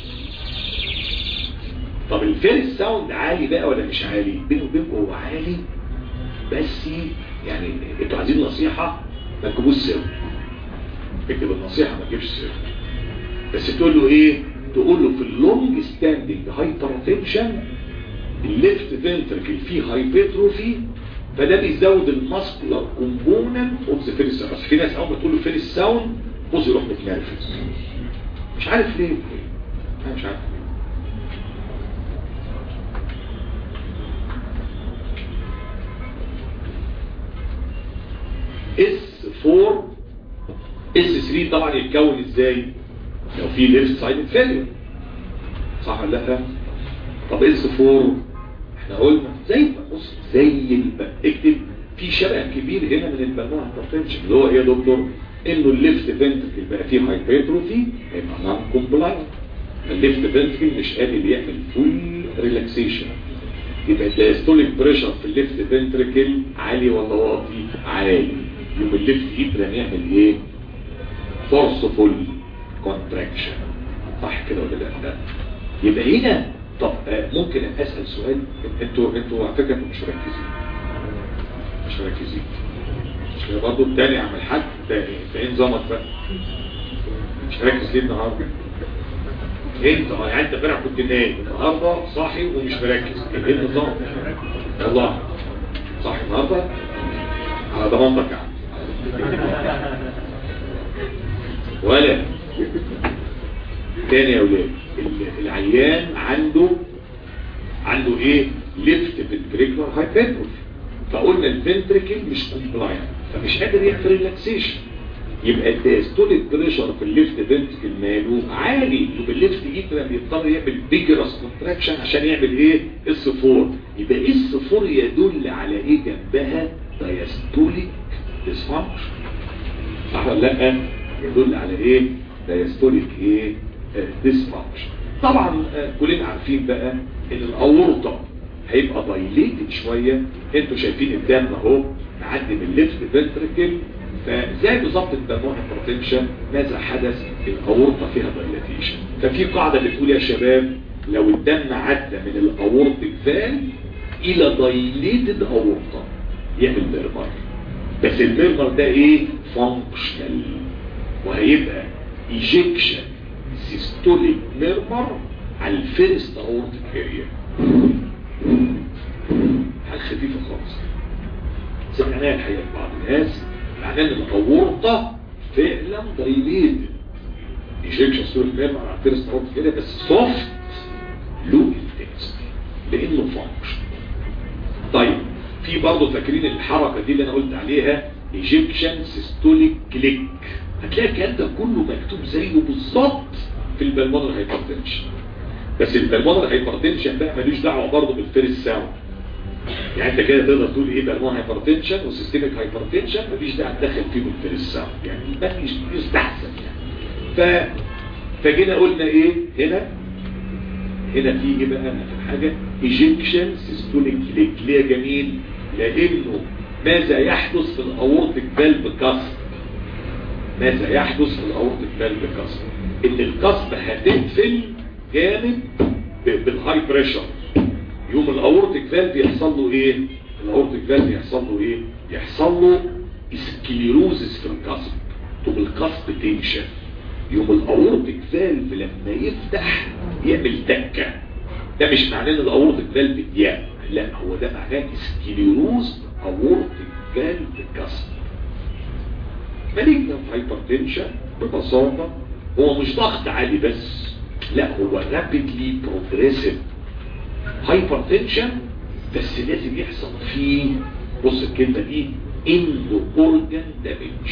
طب الفيرست ساوند عالي بقى ولا مش عالي بينه وبينكم هو عالي بس يعني انتوا عايزين نصيحة ما تجيبوش سر اكتب النصيحة ما تجيبش سر بس تقول له ايه تقول له في اللونج ستاندنج هايبرتنشن الليفت فنتركل فيه هايبرتروفي فده بيزود الماسكولار كومبوننت اوف ذا فيرست ساوند في ناس اول ما تقول له فيرست ساوند بص يروح متنرفز مش عارف ليه انا مش عارف ليه اس 4 اس 3 طبعا يتكون ازاي لو في ليفت سايد فيلير صح ولا لا طب اس 4 احنا قلنا زي بص زي الب... اكتب في شبه كبير هنا من البلمون هايبرتنشن اللي هو ايه يا دكتور انه الليفت فنتركل بقى فيه هايبرتروفي هيبقى نون كومبلاينت الليفت فنتركل مش قادر يعمل فول ريلاكسيشن يبقى الدايستوليك بريشر في الليفت فنتركل عالي ولا واطي عالي يبقى الليفت ايترم يعمل ايه فورسفول كونتراكشن صح كده ولا لا يبقى هنا طب ممكن اسال سؤال انتوا انتوا على فكره انتوا مش مركزين مش مركزين مش كده برضه التاني عم الحاج ده ايه نظامك بقى مش مركز ليه النهارده انت اه يعني انت امبارح كنت نايم النهارده صاحي ومش مركز ايه النظام والله صاحي النهارده على ضمانتك يعني ولا تاني يا ولاد العيان عنده عنده ايه ليفت فنتريكولار هايبرتروفي فقلنا الفنتريكل مش كومبلاين فمش قادر يعمل ريلاكسيشن يبقى الدايستوليك بريشر في الليفت فنتريكل ماله عالي يبقى الليفت ايد بيضطر يعمل بيجرس كونتراكشن عشان يعمل ايه اس 4 يبقى اس 4 يدل على ايه جنبها دايستوليك ديسفانكشن صح ولا لا يدل على ايه دايستوليك ايه ديسفانكشن طبعا كلنا عارفين بقى ان الاورطه هيبقى دايليتد شويه انتوا شايفين الدم اهو معدي من الليفت فنتريكل فزي بالظبط البلمون هايبرتنشن ماذا حدث الاورطه فيها دايلاتيشن ففي قاعده بتقول يا شباب لو الدم عدى من الاورتيك فال الى دايليتد اورطه يعمل ميرمر بس الميرمر ده ايه فانكشنال وهيبقى ايجكشن سيستوليك ميرمر على الفيرست اورتيك اريا حاجه خفيفه خالص سمعناها الحقيقه بعض الناس معناه ان الاورطه فعلا دايليتد ايجكشن سيستوليك ميرمر على الفيرست اورتيك اريا بس سوفت لو انتنسيتي لانه فانكشن طيب في برضه فاكرين الحركه دي اللي انا قلت عليها ايجكشن سيستوليك كليك هتلاقي الكلام ده كله مكتوب زيه بالظبط في البلمونر هايبرتنشن بس البلمونر هايبرتنشن بقى ملوش دعوه برضه بالفيرست ساوند يعني انت كده تقدر تقول ايه بلمونر هايبرتنشن وسيستميك هايبرتنشن مفيش داعي تدخل فيه بالفيرست ساوند يعني ما يستحسن يعني ف فجينا قلنا ايه هنا هنا في ايه بقى في حاجه ايجكشن سيستوليك كليك ليه جميل لانه ماذا يحدث في الاورتيك فالف كسر ماذا يحدث في الاورتيك فالف كسر ان القصب هتقفل جامد بالهاي بريشر يوم الاورتيك فالف يحصل له ايه الاورتيك فالف يحصل له ايه يحصل له سكليروزس في القصب طب القصب تنشف يوم الاورتيك فالف لما يفتح يعمل تكه ده مش معناه ان الاورتيك فالف ضيق لا هو ده معناه سكليروز اورتيك فالف كسر مالجنت هايبرتنشن ببساطه هو مش ضغط عالي بس لا هو رابيدلي بروجريسيف هايبرتنشن بس لازم يحصل فيه بص الكلمه دي اندو اورجان دامج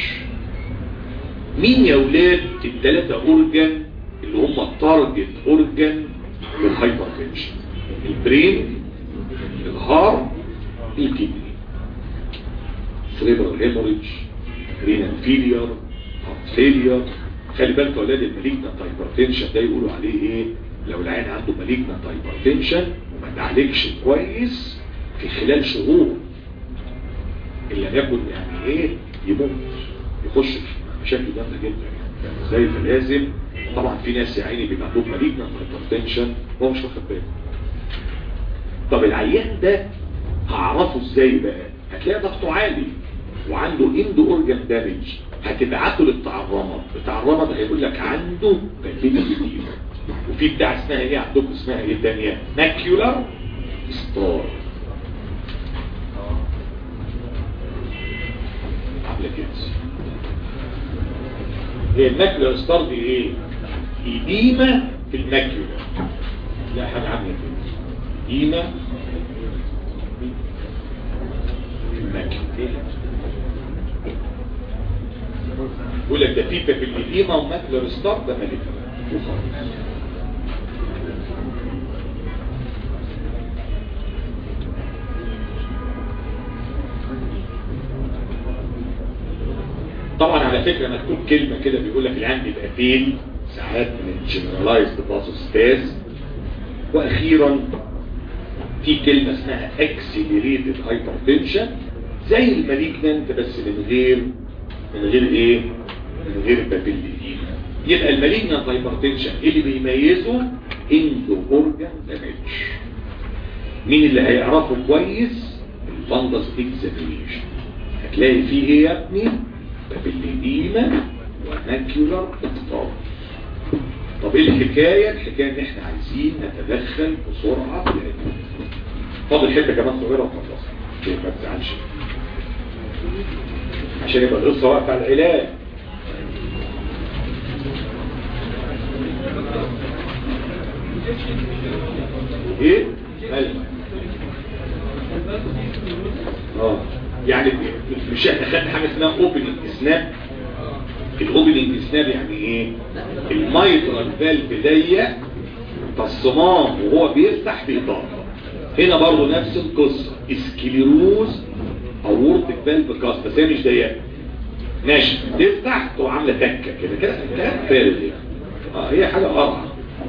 مين يا ولاد الثلاثه اورجان اللي هم التارجت اورجان للهايبرتنشن البرين الهارت الكدني سريبرال هيموريدج رينال فيلير هارت فيلير خلي بالك يا اولاد المالجنت هايبرتنشن ده يقولوا عليه ايه لو العين عنده مالجنت هايبرتنشن وما تعالجش كويس في خلال شهور ان لم يكن يعني ايه يموت يخش في مشاكل جامده جدا يعني ازاي فلازم طبعا في ناس يا عيني بيبقى عندهم مالجنت هايبرتنشن وهو مش واخد باله طب العيان ده هعرفه ازاي بقى هتلاقي ضغطه عالي وعنده اندو اورجان دامج هتبعته لبتاع الرمد بتاع الرمد هيقول لك عنده بلبية جديدة وفي بتاع اسمها ايه عندكم اسمها ايه تانية ماكيولار ستار عامله كده هي الماكيولار ستار دي ايه إديمة في الماكيولار لا حاجة عامله كده إديمة في الماكيولار يقول لك ده في بابيليديما وماكلر ستار ده مالك وخلاص طبعا على فكرة مكتوب كلمة كده بيقول لك العين بيبقى بين ساعات من جنرالايزد بازوستاز واخيرا في كلمة اسمها اكسلريتد هايبرتنشن زي المالجنانت بس من غير من غير ايه من غير بابيليديما يبقى المالجنانت هايبرتنشن اللي بيميزه اندو اورجان دامج مين اللي هيعرفه كويس الفندس اكزامينيشن هتلاقي فيه ايه يا ابني بابيليديما وماكيولار اقطاب طب ايه الحكاية الحكاية ان احنا عايزين نتدخل بسرعة في العلاج فاضل حته كمان صغيره وخلصنا ما تزعلش عشان يبقى القصه واقفه على العلاج ايه قلب اه يعني مش احنا خدنا حاجه اسمها اوبننج سناب الاوبننج سناب يعني ايه المايترال فالف ضيق فالصمام وهو بيفتح بيطلع هنا برضو نفس القصة اسكليروز اورتك فالف كاست بس هي مش ضيقه ماشي تفتح تبقى عامله تكه كده كده كلام فارغ يعني اه هي حاجه قرعه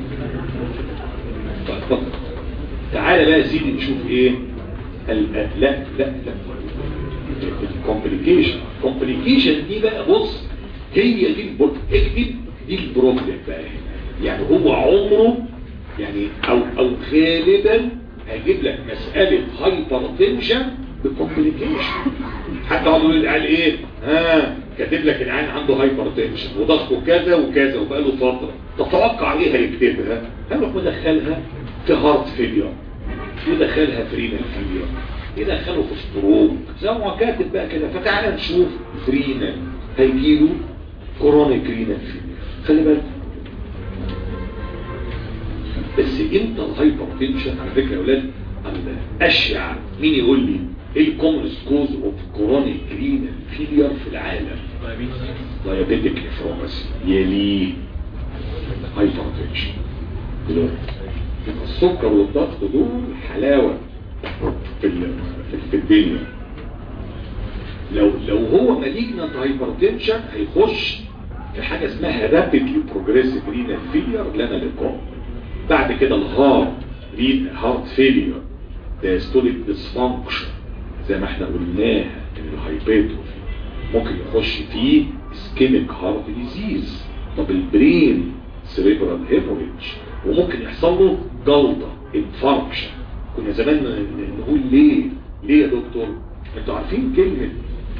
اتفضل تعالى بقى يا سيدي نشوف ايه ال- لا لا لا الكومبليكيشن الكومبليكيشن دي بقى بص هي دي البر... اكتب دي البروبلم بقى يعني هو عمره يعني او او غالبا هيجيب لك مسألة هايبر تنشن بكومبليكيشن حتى هو يقول قال ايه ها كاتب لك العين عنده هايبر تنشن وضغطه كذا وكذا وبقاله فترة تتوقع ايه هيكتبها هيروح مدخلها في هارت فيلير يدخلها في رينال فيلير يدخله في ستروك زي ما هو كاتب بقى كده فتعالى نشوف رينال هيجيله كورونيك رينال فيلير خلي بالك بس امتى الهايبر تنشن على فكره يا اولاد اشيع مين يقول لي ايه الكومنس كوز اوف كورونيك رينال فيلير في العالم دايابيتك نفروباثي يليه هايبر تنشن دلوقتي يبقى السكر والضغط دول حلاوه في ال- في- في الدنيا لو لو هو مالجنت هايبرتنشن هيخش في حاجه اسمها رابيدلي بروجريسيف رينال فيلير لنا لقاء بعد كده الهارت رين هارت فيلير دايستوليك ديسفانكشن زي ما احنا قلناها ان الهايبرتروفي ممكن يخش فيه اسكيميك هارت ديزيز طب البرين سريبرال هيموريدج وممكن يحصل له جلطه انفاركشن كنا زمان ن- نقول ليه ليه يا دكتور انتوا عارفين كلمه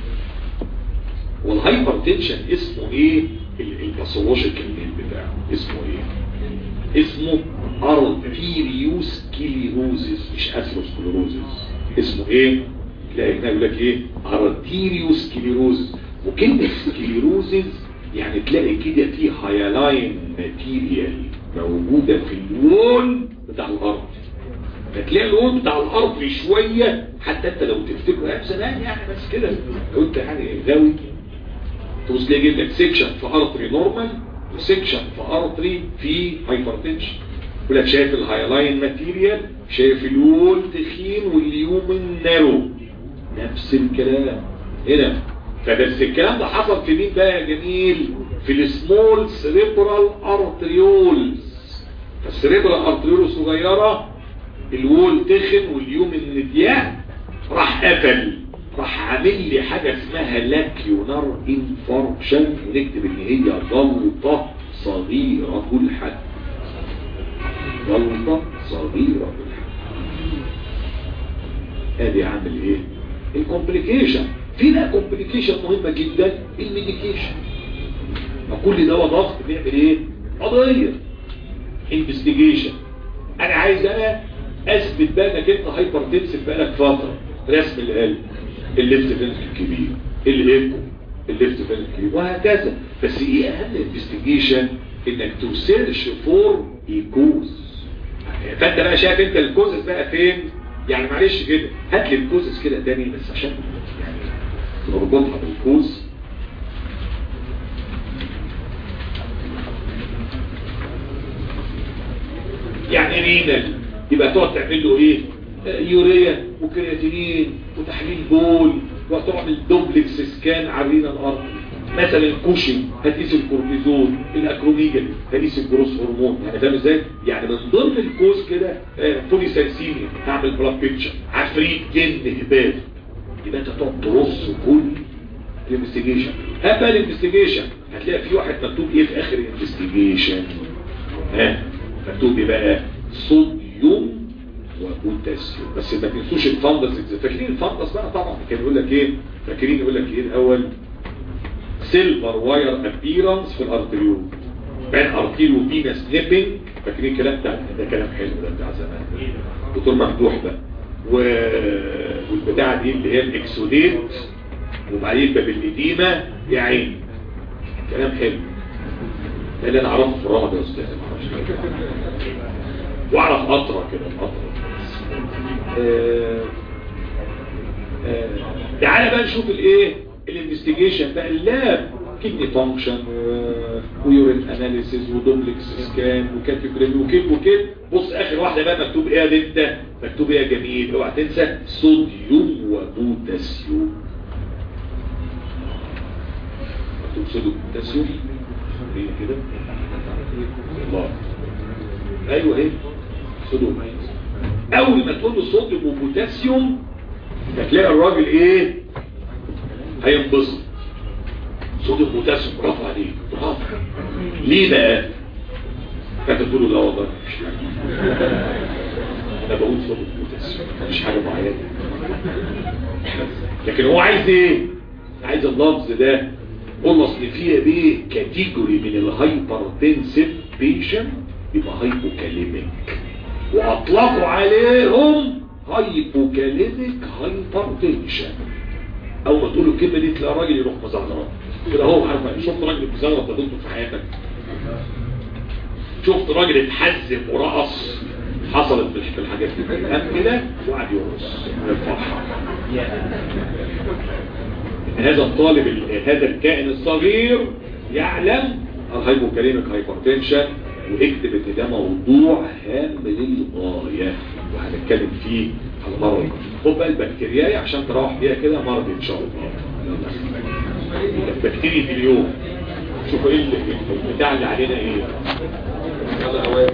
والهايبر تنشن اسمه ايه ال- الباثولوجيكال نيم بتاعه اسمه ايه اسمه ارتيريوس كيليروزيس مش اثيروسكليروزيس اسمه ايه تلاقي هنا يقول لك ايه ارتيريوس كيليروزيس وكلمه سكليروزيس يعني تلاقي كده في هايلاين ماتيريال موجوده في الوول بتاع الارض فتلاقي الوول بتاع الارض شويه حتى انت لو تفتكروا ايام زمان يعني بس كده لو انت يعني غاوي تبص تلاقي يجيب لك سيكشن في ارتري نورمال وسيكشن في ارتري في هايبرتنشن يقول لك شايف الهايلاين ماتيريال شايف الوول تخين واليومن نارو نفس الكلام هنا فبس الكلام ده حصل في مين بقى يا جميل في السمول سريبرال ارتريولز فالسريبرال ارتريول الصغيره الوول تخن واليومن ضيق راح قفل راح عامل لي حاجة اسمها لاكيونار انفاركشن ونكتب ان هي جلطة صغيرة الحد جلطة صغيرة الحد ادي عامل ايه الكومبليكيشن في بقى كومبليكيشن مهمة جدا الميديكيشن ما كل دواء ضغط بيعمل ايه قضية انفستيجيشن انا عايز انا اثبت بقى انك انت هايبر تنسف بقالك فتره رسم القلب الليفت فينك الكبير الايكو الليفت فينك الكبير وهكذا بس ايه اهم انفستيجيشن انك تسيرش فور ايكوز فانت بقى شايف انت الكوزس بقى فين يعني معلش كده هات لي الكوزس كده تاني بس عشان يعني نربطها بالكوز يعني رينال يبقى تقعد تعمل له ايه آه، يوريا وكرياتينين وتحليل بول وتعمل دوبلكس سكان على الرينال ارض مثلا الكوشن هتقيس الكورتيزون الاكروميجا هتقيس الجروس هرمون يعني فاهم ازاي يعني من ضمن الكوز كده آه، بوليسايسيميا هعمل بلاد بيكتشر عفريت جن هبات يبقى انت تقعد ترص كل الانفستيجيشن هات بقى الانفستيجيشن هتلاقي في واحد مكتوب ايه في اخر الانفستيجيشن ها مكتوب ايه بقى صوديوم وبوتاسيوم بس ما تنسوش الفندس فاكرين الفندس بقى طبعا كان يقول لك ايه فاكرين يقول لك ايه الاول سيلفر واير ابيرنس في الارتريول بين ارتيريو فينا سنيبنج فاكرين الكلام بتاع ده كلام حلو ده بتاع زمان دكتور ممدوح بقى و... والبتاعه دي اللي هي الاكسوديت وبعدين باب الاديمه يا عيني كلام حلو ده اللي انا اعرفه في الرهب يا استاذ ما اعرفش واعرف قطره كده قطره آه... آه... تعالى بقى نشوف الايه الانفستيجيشن بقى اللاب كدني فانكشن ويورين اناليسيز ودوبلكس سكان وكاتيجرام وكده وكده بص اخر واحده بقى مكتوب ايه يا انت مكتوب ايه يا جميل اوعى تنسى صوديوم وبوتاسيوم مكتوب صوديوم وبوتاسيوم ايه كده الله ايوه ايه صوديوم اول ما تقول له صوديوم وبوتاسيوم هتلاقي الراجل ايه هينبسط صوديوم بوتاسيوم برافو عليك برافو ليه بقى انت تقول له لا والله مش حاجه انا بقول صوديوم بوتاسيوم مش حاجه معينه لكن هو عايز ايه عايز اللفظ ده قول اصل فيها بيه كاتيجوري من الهايبرتنسيف بيشن يبقى هايبوكاليميك واطلقوا عليهم هايبوكاليميك هايبرتنشن اول ما تقول له الكلمه دي تلاقي راجل يروح مزغرط كده هو عارف شفت راجل مزغرط قابلته في حياتك شفت راجل اتحزم ورقص حصلت في الحاجات دي قام كده وقعد يرقص من الفرحه هذا الطالب هذا الكائن الصغير يعلم الهايبوكاليميك هايبرتنشن واكتب ان ده موضوع هام للغايه وهنتكلم فيه على مرة خد بقى البكتيرياي عشان تروح بيها كده مرض ان شاء الله البكتيريا في اليوم شوفوا ايه البتاع اللي علينا ايه يلا هواية